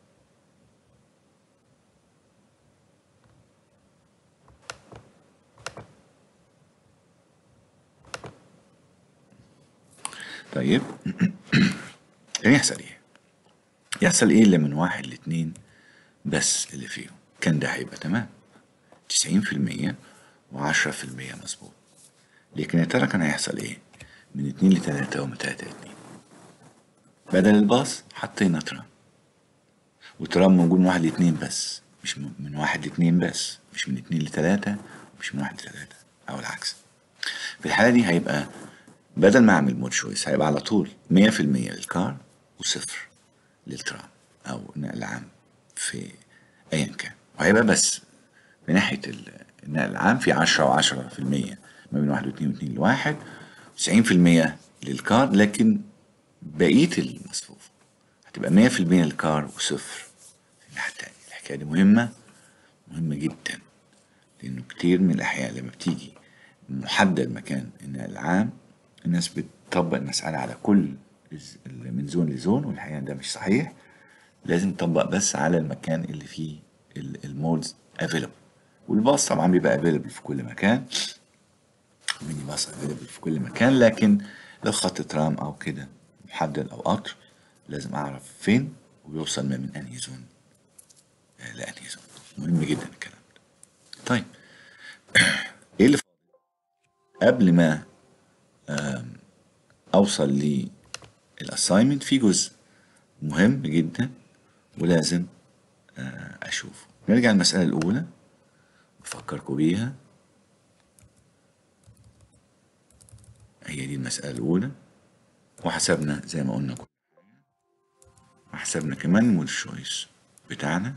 طيب كان يحصل ايه يحصل ايه اللي من واحد لاتنين بس اللي فيهم كان ده هيبقى تمام تسعين في المية وعشرة في المية مظبوط لكن يا ترى كان هيحصل ايه من اتنين لتلاتة ومن تلاتة لاتنين بدل الباص حطينا ترام وترام موجود من واحد لاتنين بس مش من واحد لاتنين بس مش من اتنين لتلاتة مش من واحد لتلاتة أو العكس في الحالة دي هيبقى بدل ما أعمل مود شويس هيبقى على طول مية في المية للكار وصفر للترام أو النقل العام في أيا كان وهيبقى بس من ناحية النقل العام في عشرة وعشرة في المية ما بين واحد واثنين واثنين لواحد تسعين في المية للكار لكن بقية المصفوفة هتبقى مية في المية للكار وصفر في الناحية التانية الحكاية دي مهمة مهمة جدا لأنه كتير من الأحيان لما بتيجي محدد مكان النقل العام الناس بتطبق المسألة على كل من زون لزون والحقيقة ده مش صحيح لازم تطبق بس على المكان اللي فيه المودز افيلبل والباص طبعا بيبقى افيلبل في كل مكان ميني باص افيلبل في كل مكان لكن لو خط ترام او كده محدد او قطر لازم اعرف فين ويوصل من انهي زون لانهي زون مهم جدا الكلام ده طيب ايه اللي قبل ما اوصل للاساينمنت في جزء مهم جدا ولازم اشوفه نرجع المسألة الأولى بفكركم بيها هي دي المسألة الأولى وحسبنا زي ما قلنا كل وحسبنا كمان المود شويس بتاعنا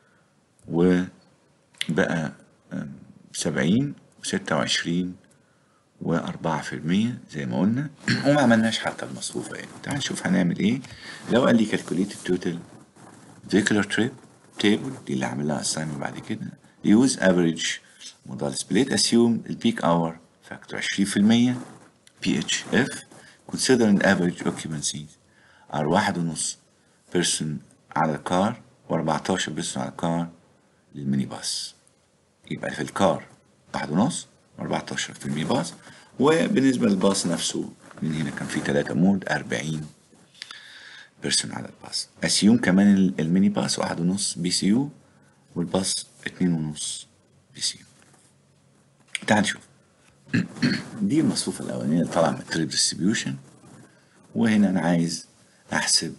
وبقى سبعين وستة وعشرين وأربعة في المية زي ما قلنا وما عملناش حتى المصروفة يعني تعال نشوف هنعمل ايه لو قال لي calculate التوتال vehicular trip table دي اللي هعمل لها assignment بعد كده use average modal split assume البيك اور فاكتور 20% PHF consider an average occupancy are واحد ونص person على الكار و14 person على الكار للميني باص يبقى في الكار واحد ونص و14 في الميني باص وبالنسبة للباص نفسه من هنا كان في تلاتة مود 40 بيرسون على الباص اسيوم كمان الميني باص واحد ونص بي سي يو والباص اتنين ونص بي سي يو تعال نشوف دي المصفوفة الأولانية اللي طالعة من التريب ديستريبيوشن وهنا أنا عايز أحسب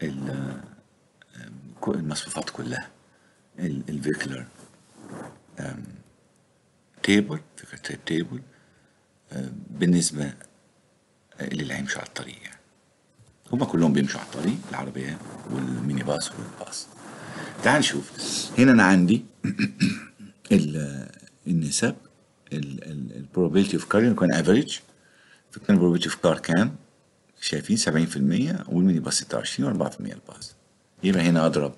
المصفوفات كلها الفيكلر تيبل فكرة تريب تيبل بالنسبة للي هيمشوا على الطريق يعني هما كلهم بيمشوا على الطريق العربية والميني باص والباص تعال نشوف هنا أنا عندي النسب البروبابيلتي اوف كار كان افريج فكان البروبابيلتي اوف كار كام شايفين 70% والميني باص 26 و4% الباص يبقى هنا اضرب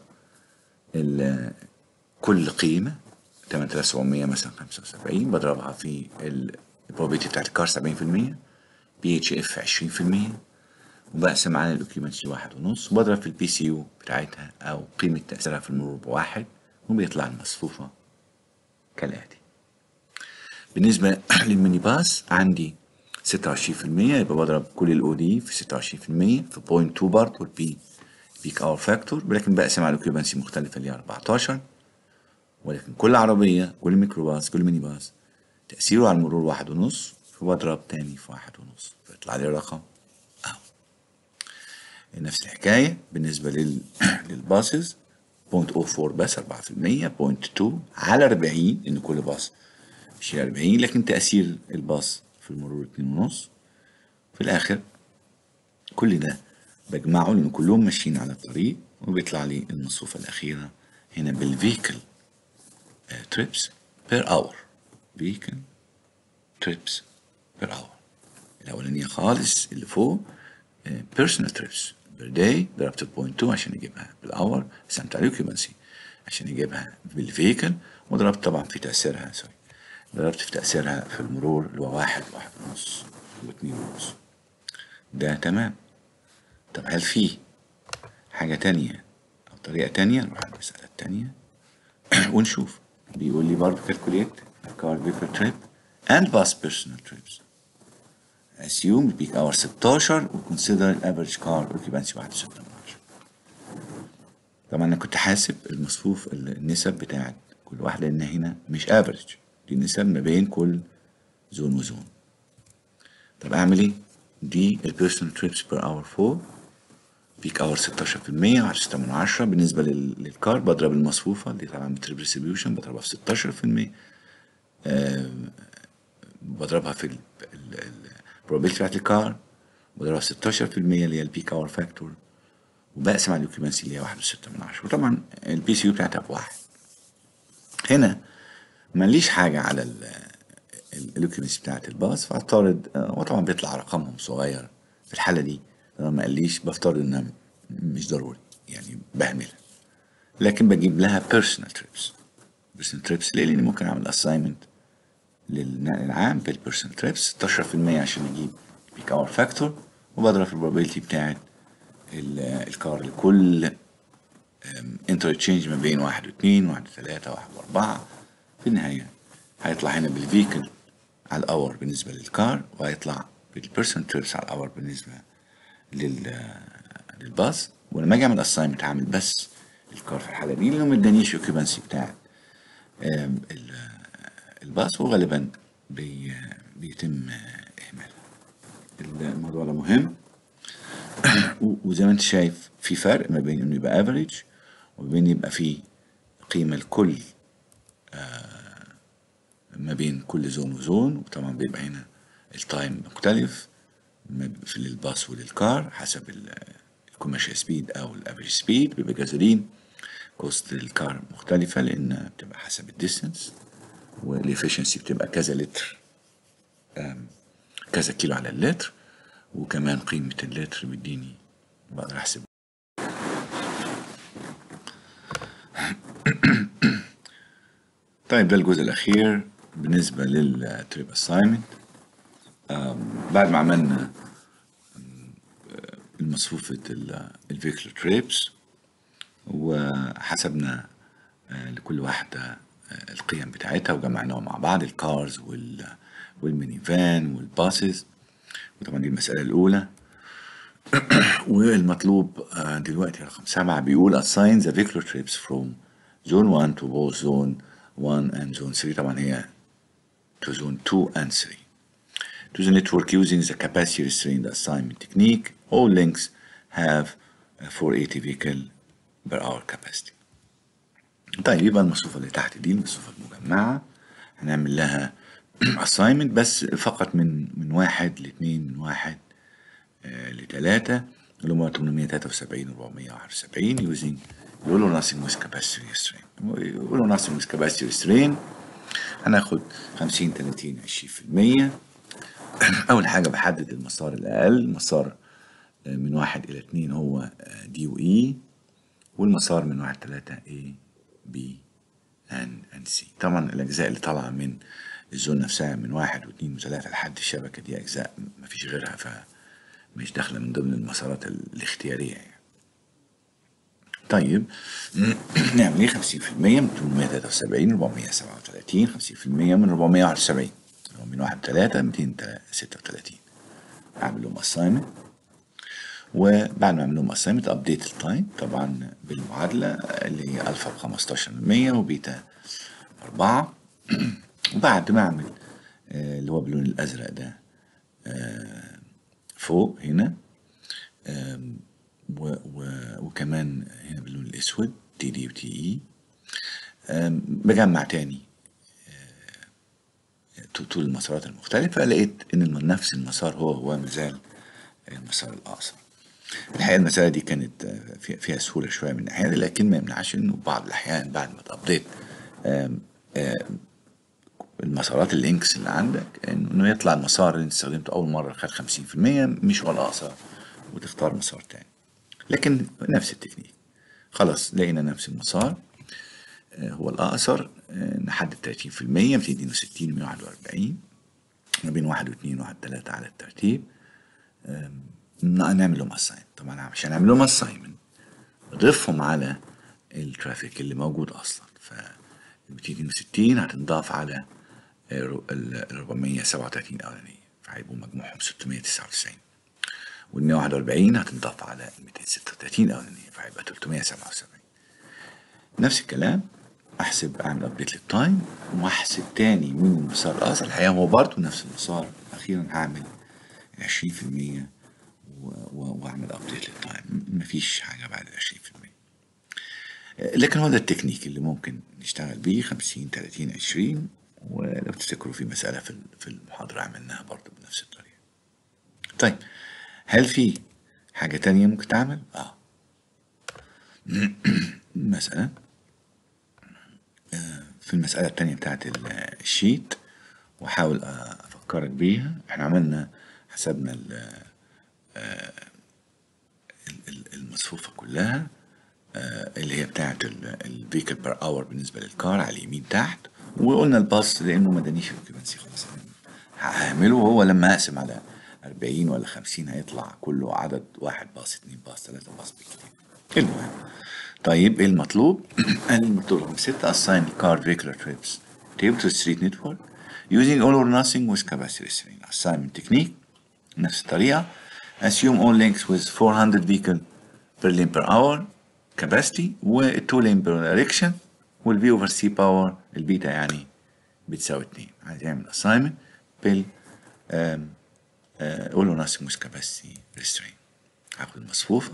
كل قيمة 8700 مثلا 75 بضربها في البروبابيلتي بتاعت الكار 70% بي اتش اف 20% وبقسم على الاوكيومنسي واحد ونص وبضرب في البي سي يو بتاعتها او قيمة تأثيرها في المرور بواحد وبيطلع المصفوفة كالآتي بالنسبة للميني باس عندي 26% يبقى بضرب كل الاو دي في 26% في بوينت 2 برضه والبي بيك اور فاكتور ولكن بقسم على الاوكيوبنسي مختلفة اللي هي 14 ولكن كل عربية كل ميكروباص كل ميني باص تأثيره على المرور واحد ونص فبضرب تاني في واحد ونص فيطلع لي الرقم اهو نفس الحكاية بالنسبة لل للباصز 0.04 بس 4% 0.2 على 40 ان كل باص مش 40 لكن تأثير الباص في المرور 2 ونص في الآخر كل ده بجمعه لأن كلهم ماشيين على الطريق وبيطلع لي المصفوفة الأخيرة هنا بالفيكل trips per hour vehicle trips per hour الأولانية خالص اللي فوق آه، personal trips per day ضربت بوينت 2 عشان أجيبها بالأور قسمت على occupancy عشان أجيبها بالفيكل وضربت طبعا في تأثيرها سوري ضربت في تأثيرها في المرور اللي هو واحد واحد ونص واتنين ونص ده تمام طب هل في حاجة تانية أو طريقة تانية نروح على المسألة التانية ونشوف بيقول لي برضه calculate car vehicle trip and bus personal trips assume البيك اور 16 وconsider average car occupancy 1.6 طبعا انا كنت حاسب المصفوف النسب بتاعت كل واحده لان هنا مش افريج دي نسب ما بين كل زون وزون طب اعمل ايه دي البيرسونال تريبس بير اور فوق بيك اور 16% على 6 من 10 بالنسبه لل- للكار بضرب المصفوفه اللي طبعا بتريب ديستريبيوشن بضربها في 16% آم، بضربها في البروبابيلتي بتاعت الكار بضربها في 16% اللي هي البيك اور فاكتور وبقسم على الاوكيبنسي اللي هي 1.6 من 10 وطبعا البي سي يو بتاعتها بواحد هنا ماليش حاجة على الاوكيبنسي بتاعت الباص فافترض آه، وطبعا بيطلع رقمهم صغير في الحالة دي لما ما قاليش بفترض انها مش ضروري يعني بهملها لكن بجيب لها personal trips personal trips ليه؟ لأني ممكن أعمل assignment للنقل العام بالبيرسونال تريبس 16% عشان أجيب بيك اور فاكتور وبضرب في البروبابيلتي بتاعت ال- الكار لكل انترتشينج ما بين واحد واثنين واحد وثلاثة واحد وأربعة في النهاية هيطلع هنا بالفيكل على الأور بالنسبة للكار وهيطلع بالبيرسون تريبس على الأور بالنسبة لل للباص ولما أجي أعمل أساينمنت هعمل بس الكار في الحالة دي لأنه ما ادانيش اوكيبنسي بتاعت آم، ال- الباص وغالبا بي بيتم إهمالها الموضوع ده مهم و- وزي ما انت شايف في فرق ما بين انه يبقى افريج وبين يبقى في قيمة لكل آه، ما بين كل زون وزون وطبعا بيبقى هنا التايم مختلف ما- في للباص وللكار حسب الكوميرشال سبيد او الافريج سبيد بيبقى جازولين كوست الكار مختلفة لان بتبقى حسب الديستنس والافشنسي بتبقى كذا لتر آم، كذا كيلو على اللتر وكمان قيمة اللتر بيديني بقدر أحسب طيب ده الجزء الأخير بالنسبة للتريب أسايمنت بعد ما عملنا المصفوفة الفيكل تريبس وحسبنا آه، لكل واحدة آه، القيم بتاعتها وجمعناهم مع بعض الكارز وال والميني فان والباسز وطبعا دي المسألة الأولى والمطلوب آه، دلوقتي رقم سبعة بيقول assign the vehicular trips from zone 1 to both zone 1 and zone 3 طبعا هي to zone 2 and 3 to the network using the capacity restrained assignment technique all links have a 480 vehicle per hour capacity طيب يبقى المصفوفة اللي تحت دي المصفوفة المجمعة هنعمل لها assignment بس فقط من من واحد لاثنين من واحد آه، لتلاتة اللي هم 873 و 471 using يقولوا nothing with capacity restraint يقولوا nothing with capacity restraint هناخد 50 30 20% أول حاجة بحدد المسار الأقل مسار آه، من واحد إلى اتنين هو دي و إي والمسار من واحد تلاتة A B and, and C طبعا الأجزاء اللي طالعة من الزون نفسها من واحد واثنين وثلاثة لحد الشبكة دي أجزاء مفيش غيرها فمش داخلة من ضمن المسارات الاختيارية يعني. طيب نعمل ايه 50% من 873 437 50% من 471 هو من واحد تلاتة ميتين ستة وتلاتين أعمل لهم assignment وبعد ما أعمل لهم assignment update التايم طبعا بالمعادلة اللي هي ألفا بخمستاشر من مية وبيتا أربعة وبعد ما أعمل آه، اللي هو باللون الأزرق ده آه، فوق هنا آم، و و وكمان هنا باللون الأسود تي دي وتي إي آم، بجمع تاني آه، طول المسارات المختلفة لقيت إن الم- نفس المسار هو هو مازال المسار الأقصر الحقيقة المسألة دي كانت آه، في- فيها سهولة شوية من ناحية لكن ما يمنعش إنه بعض الأحيان بعد ما تأبديت آم، آم، المسارات اللينكس اللي عندك إنه يطلع المسار اللي أنت استخدمته أول مرة خد 50% مش هو الأقصر وتختار مسار تاني لكن نفس التكنيك خلاص لقينا نفس المسار آه، هو الأقصر آه، نحدد 30% 262 141 ما بين واحد واثنين وواحد ثلاثة على الترتيب آم، ن- نعمل لهم اساين طبعا عشان نعمل لهم اساينمنت نضيفهم على الترافيك اللي موجود اصلا ف 260 هتنضاف على ال 437 الاولانيه فهيبقوا مجموعهم 699 وال 141 هتنضاف على 236 الاولانيه فهيبقى 377 نفس الكلام احسب اعمل ابديت للتايم واحسب تاني من المسار الاخر الحقيقه هو برضه نفس المسار اخيرا هعمل 20% و- و- واعمل ابديت للتايم م- مفيش حاجه بعد ال 20% لكن هو ده التكنيك اللي ممكن نشتغل بيه 50 30 20 ولو تفتكروا في مساله في ال- في المحاضره عملناها برضه بنفس الطريقه طيب هل في حاجه تانية ممكن تعمل اه مثلا آه، في المسألة التانية بتاعت ال- الشيت وأحاول أفكرك بيها احنا عملنا حسبنا ال- آه، ال- ال- المصفوفة كلها آه، اللي هي بتاعت الفيكل بير اور بالنسبة للكار على اليمين تحت وقلنا الباص لأنه ما ادانيش الكيبنسي خلاص هعمله وهو لما أقسم على 40 ولا 50 هيطلع كله عدد واحد باص اتنين باص ثلاثة باص بالكتير المهم طيب ايه المطلوب؟ قال المطلوب رقم ستة assign car vehicular trips table to street network using all or nothing with capacity restraint assignment technique نفس الطريقة assume all links with 400 vehicle per lane per hour capacity و 2 lane per direction وال V over C power البيتا يعني بتساوي 2 عايز يعمل assignment بال آم، آه، all or nothing with capacity restraint هاخد المصفوفة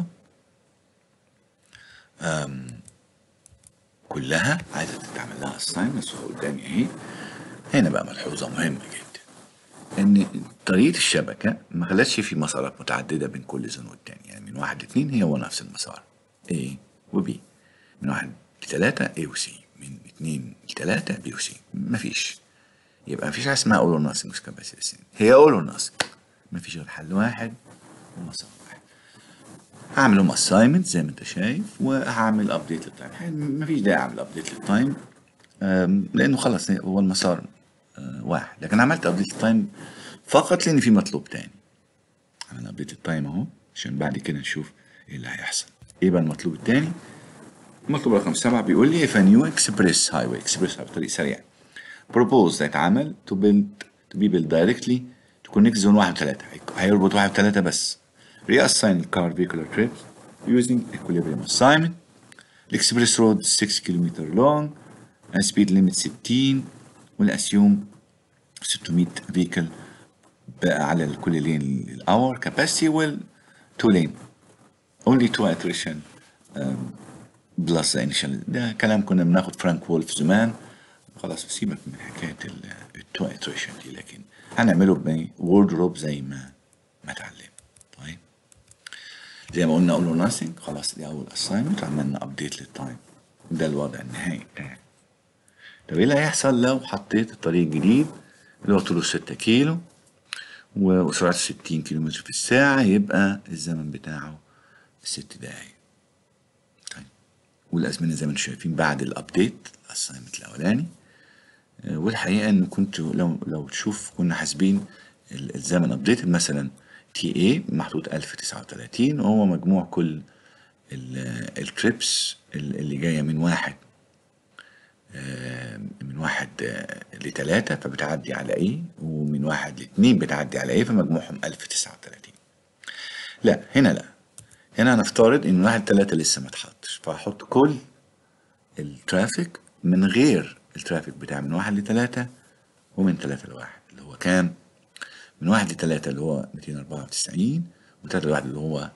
كلها عايزه تتعمل لها اساين قدامي اهي هنا بقى ملحوظه مهمه جدا ان طريقه الشبكه ما خلتش في مسارات متعدده بين كل زون والتاني يعني من واحد لاتنين هي هو نفس المسار A و B من واحد لتلاتة A و C من اتنين لتلاتة B و C مفيش يبقى مفيش حاجه اسمها اول اور ناثينج هي اول اور ناثينج مفيش غير حل واحد ومسار واحد هعمل لهم اساينمنت زي ما انت شايف وهعمل ابديت للتايم الحقيقة مفيش داعي اعمل ابديت للتايم أم، لانه خلاص هو المسار أه، واحد لكن عملت ابديت للتايم فقط لان في مطلوب تاني عملنا ابديت للتايم اهو عشان بعد كده نشوف ايه اللي هيحصل ايه بقى المطلوب التاني المطلوب رقم سبعة بيقول لي if a new express highway express highway طريق سريع proposed هيتعمل to build to be built directly to connect zone واحد وثلاثة هيربط واحد وثلاثة بس reassign car vehicular trips using equilibrium assignment الاكسبريس رود 6 كيلومتر لونج speed limit 60 والاسيوم 600 فيكل بقى على كل لين الاور كاباسيتي وال 2 لين only two iteration بلس انيشال ده كلام كنا بناخد فرانك وولف زمان خلاص سيبك من حكايه التو اتريشن دي لكن هنعمله بوردروب زي ما ما اتعلمنا طيب زي ما قلنا اقول له nothing خلاص دي اول اساينمنت عملنا ابديت للتايم ده الوضع النهائي بتاعي طب ايه اللي هيحصل لو حطيت الطريق الجديد اللي هو طوله 6 كيلو وسرعته 60 كيلو متر في الساعة يبقى الزمن بتاعه ست دقايق طيب والأزمنة زي ما انتم شايفين بعد الأبديت الأسايمنت الأولاني آه، والحقيقة إن كنت لو لو تشوف كنا حاسبين ال- الزمن أبديت مثلا تي اي محطوط 1039 وهو مجموع كل التريبس اللي جاية من واحد آه، من واحد آه، لتلاتة فبتعدي على ايه ومن واحد لاتنين بتعدي على ايه فمجموعهم 1039 لا هنا لا هنا هنفترض ان من واحد لتلاتة لسه ما اتحطش فهحط كل الترافيك من غير الترافيك بتاع من واحد لتلاتة ومن تلاتة لواحد اللي هو كام؟ من واحد لتلاتة اللي هو 294 وتلاتة لواحد اللي هو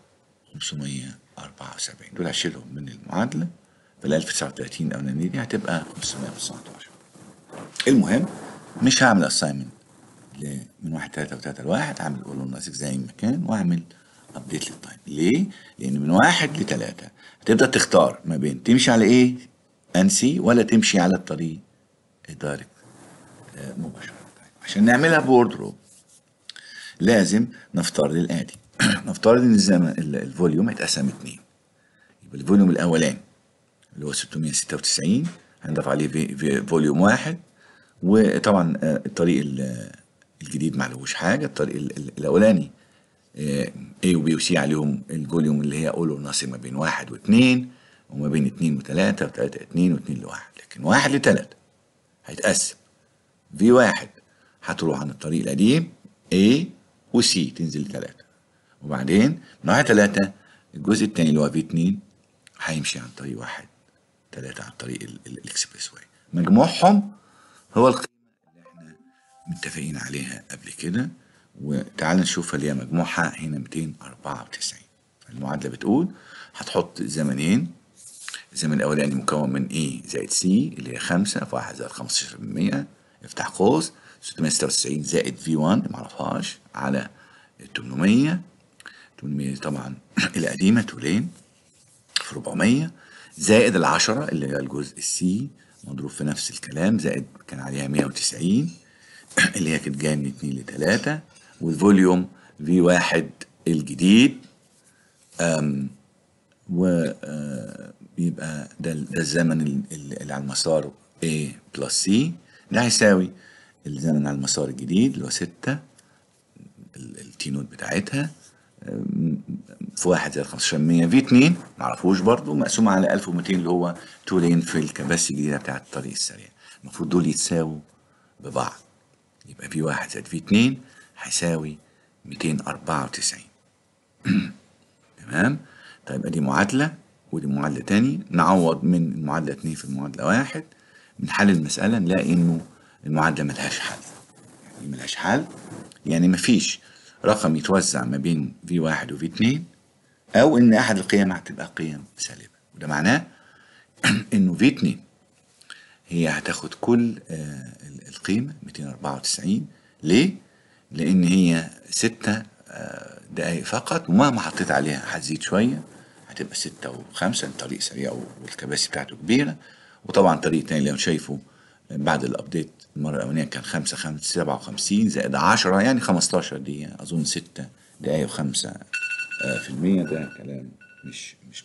574 دول هشيلهم من المعادلة فال 1039 الأولانية دي هتبقى 519 المهم مش هعمل اساينمنت من واحد تلاتة وتلاتة لواحد هعمل اول ناسك زي ما كان واعمل ابديت للتايم ليه؟ لأن من واحد لتلاتة هتبدأ تختار ما بين تمشي على ايه انسي ولا تمشي على الطريق الدايركت آه، مباشرة عشان نعملها بوردروب لازم نفترض الآتي نفترض إن الزمن ال- الفوليوم هيتقسم اتنين يبقى الفوليوم الأولاني اللي هو 696 هنضيف عليه في في فوليوم واحد وطبعا آه، الطريق ال- الجديد ما عليهوش حاجة الطريق ال- ال- الأولاني آه، A و B و C عليهم الفوليوم اللي هي أول وناصر ما بين واحد واثنين وما بين اتنين وتلاتة وتلاتة اتنين واتنين لواحد لكن واحد لتلاتة هيتقسم في واحد هتروح عن الطريق القديم A و C تنزل لتلاتة وبعدين من واحد تلاتة الجزء التاني اللي هو في اتنين هيمشي عن طريق واحد تلاتة عن طريق ال- ال- الاكسبريس واي مجموعهم هو القيمة اللي احنا متفقين عليها قبل كده وتعال نشوف اللي هي مجموعها هنا 294 المعادلة بتقول هتحط زمنين الزمن الأولاني مكون من A زائد C اللي هي 5 في 1 زائد 15% افتح قوس 696 زائد V1 معرفهاش على 800 800 طبعا القديمة تولين في 400 زائد العشرة اللي هي الجزء السي مضروب في نفس الكلام زائد كان عليها 190 اللي هي كانت جايه من 2 ل 3 والفوليوم في واحد الجديد ويبقى ده ده الزمن ال- ال- اللي على المسار A بلس C ده هيساوي الزمن على المسار الجديد اللي هو 6 التي نوت بتاعتها أم، في واحد زائد 15% في 2 معرفوش برضو مقسوم على 1200 اللي هو تو لين في الكباسي الجديده بتاعت الطريق السريع المفروض دول يتساووا ببعض يبقى في واحد زائد في 2 هيساوي 294 تمام طيب ادي معادله ودي معادله تاني نعوض من المعادله 2 في المعادله واحد من حل المساله نلاقي انه المعادله ملهاش حل يعني ملهاش حل يعني مفيش رقم يتوزع ما بين في واحد وفي اتنين او ان احد القيم هتبقى قيم سالبه وده معناه انه في اتنين هي هتاخد كل آه، ال- القيمة 294 ليه؟ لأن هي ستة آه، دقايق فقط ومهما حطيت عليها هتزيد شوية هتبقى ستة وخمسة الطريق سريع والكباسي بتاعته كبيرة وطبعا طريق تاني اللي أنا شايفه بعد الأبديت المرة الأولانية كان خمسة خمسة سبعة وخمسين زائد عشرة يعني خمستاشر دقيقة أظن ستة دقايق وخمسة آه، في المية ده كلام مش مش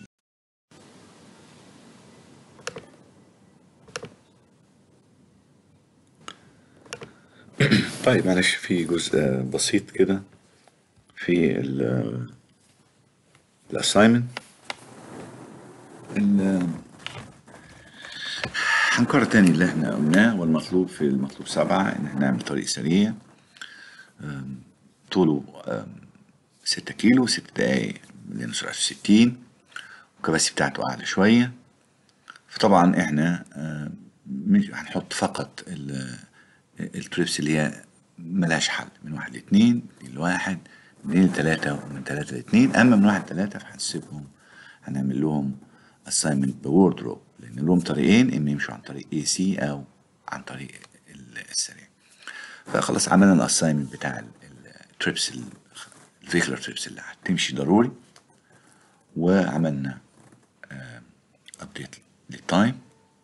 طيب معلش في جزء بسيط كده في ال الاساينمنت هنكرر تاني اللي احنا قلناه والمطلوب في المطلوب سبعة ان احنا نعمل طريق سريع أم، طوله أم، ستة كيلو ست دقايق لأن سرعته ستين والكباسي بتاعته أعلى شوية فطبعا احنا أم، مش هنحط فقط ال- التريبس اللي هي ملهاش حل من واحد لاتنين اتنين لواحد من اتنين لتلاتة ومن تلاتة لاتنين أما من واحد لتلاتة فهنسيبهم هنعمل لهم assignment بوردروب لأن لهم طريقين إما يمشوا عن طريق اي سي أو عن طريق ال- السريع فخلاص عملنا الاساينمنت بتاع التريبس الفيكلر تريبس اللي هتمشي ضروري وعملنا ابديت للتايم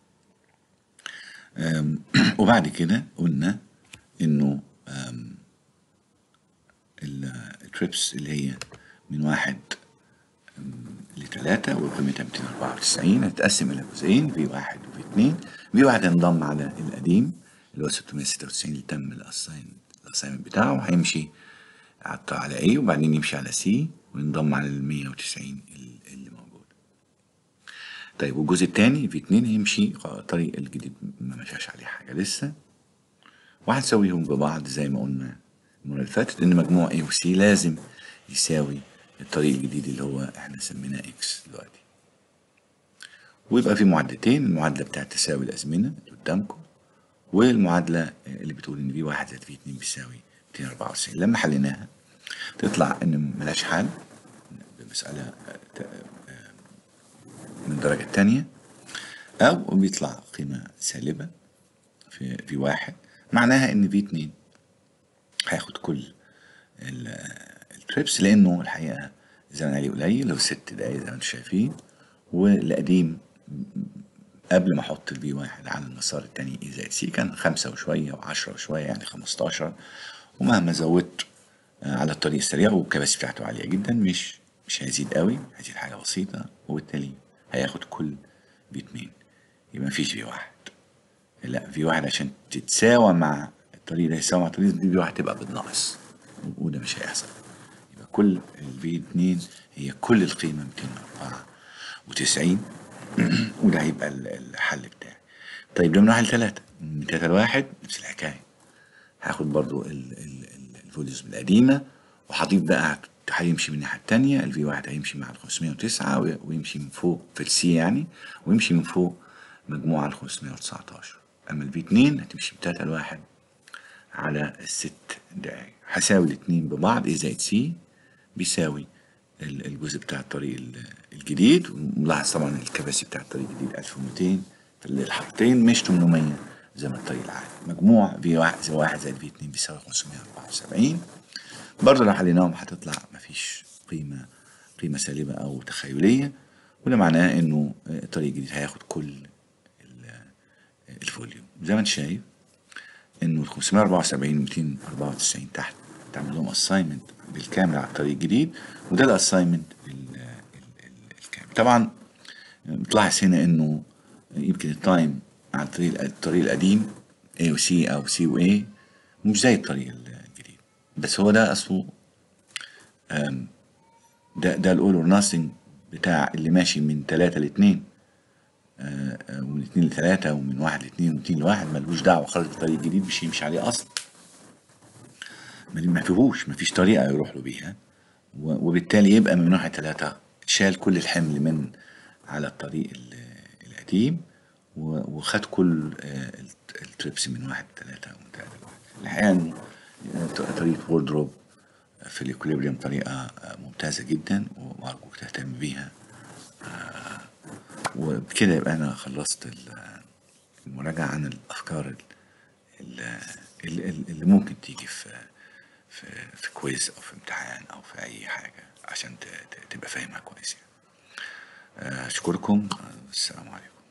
أم، وبعد كده قلنا انه أم، ال- التريبس اللي هي من واحد أم، لتلاتة وقيمتها 294 هتتقسم إلى جزئين في واحد وفي اتنين في واحد هينضم على القديم اللي هو 696 اللي تم الأساين الأساينمنت بتاعه هيمشي على على A وبعدين يمشي على C وينضم على ال 190 اللي موجود طيب والجزء الثاني في اتنين هيمشي طريق الجديد ما مشاش عليه حاجة لسه وهنسويهم ببعض زي ما قلنا المرة اللي فاتت إن مجموع A و C لازم يساوي الطريق الجديد اللي هو احنا سميناه X دلوقتي ويبقى في معادلتين المعادلة بتاعة تساوي الأزمنة اللي قدامكم والمعادلة اللي بتقول إن في واحد زائد في اتنين بيساوي 294 لما حليناها تطلع إن ملهاش حل بمسألة من الدرجة التانية أو بيطلع قيمة سالبة في في واحد معناها إن في اتنين هياخد كل التريبس لأنه الحقيقة الزمن عليه قليل لو ست دقايق زي ما انتم شايفين والقديم قبل ما احط البي واحد على المسار التاني اي زائد سي كان خمسة وشوية وعشرة وشوية يعني خمستاشر ومهما زودت على الطريق السريع والكباسي بتاعته عالية جدا مش مش هيزيد قوي هيزيد حاجة بسيطة وبالتالي هياخد كل في اتنين يبقى مفيش في واحد لا في واحد عشان تتساوى مع الطريق ده يساوي مع الطريق دي في واحد تبقى بالناقص وده مش هيحصل يبقى كل الفي اتنين هي كل القيمة 294 وده هيبقى الحل بتاعي طيب ده من واحد لتلاتة من تلاتة لواحد نفس الحكاية هاخد برضو الفوليوم القديمة وهضيف بقى هيمشي من الناحية التانية الفي واحد هيمشي مع ال 509 ويمشي من فوق في السي يعني ويمشي من فوق مجموعة ال 519 أما الفي اتنين هتمشي من تلاتة لواحد على الست دقايق هساوي الاتنين ببعض اي زائد سي بيساوي الجزء بتاع الطريق الجديد وملاحظ طبعا الكباسي بتاع الطريق الجديد 1200 في الحارتين مش 800 زي ما الطريق العادي مجموع في واحد زي واحد زائد في اتنين بيساوي 574 برضه لو حليناهم هتطلع مفيش قيمة قيمة سالبة أو تخيلية وده معناه إنه الطريق الجديد هياخد كل الفوليوم زي ما أنت شايف إنه ال 574 و 294 تحت تعمل لهم اساينمنت بالكامل على الطريق الجديد وده الاساينمنت الكامل طبعا بتلاحظ هنا انه يمكن التايم على الطريق الطريق القديم A و C او C و A مش زي الطريق الجديد بس هو ده اصله ده ده الاول اور ناثينج بتاع اللي ماشي من تلاتة لاتنين ومن اتنين لتلاتة ومن واحد لاتنين ومن اتنين لواحد ملوش دعوة خالص بالطريق الجديد مش يمشي عليه اصلا ما فيهوش ما فيش طريقة يروح له بيها وبالتالي يبقى من ناحية ثلاثة شال كل الحمل من على الطريق القديم وخد كل التريبس من واحد لثلاثة ومن ثلاثة لواحد الحقيقة طريقة ووردروب في الإكوليبريم طريقة ممتازة جدا وأرجوك تهتم بيها وبكده يبقى أنا خلصت المراجعة عن الأفكار اللي ممكن تيجي في في في كويز او في امتحان او في اي حاجه عشان تبقى فاهمها كويس يعني اشكركم السلام عليكم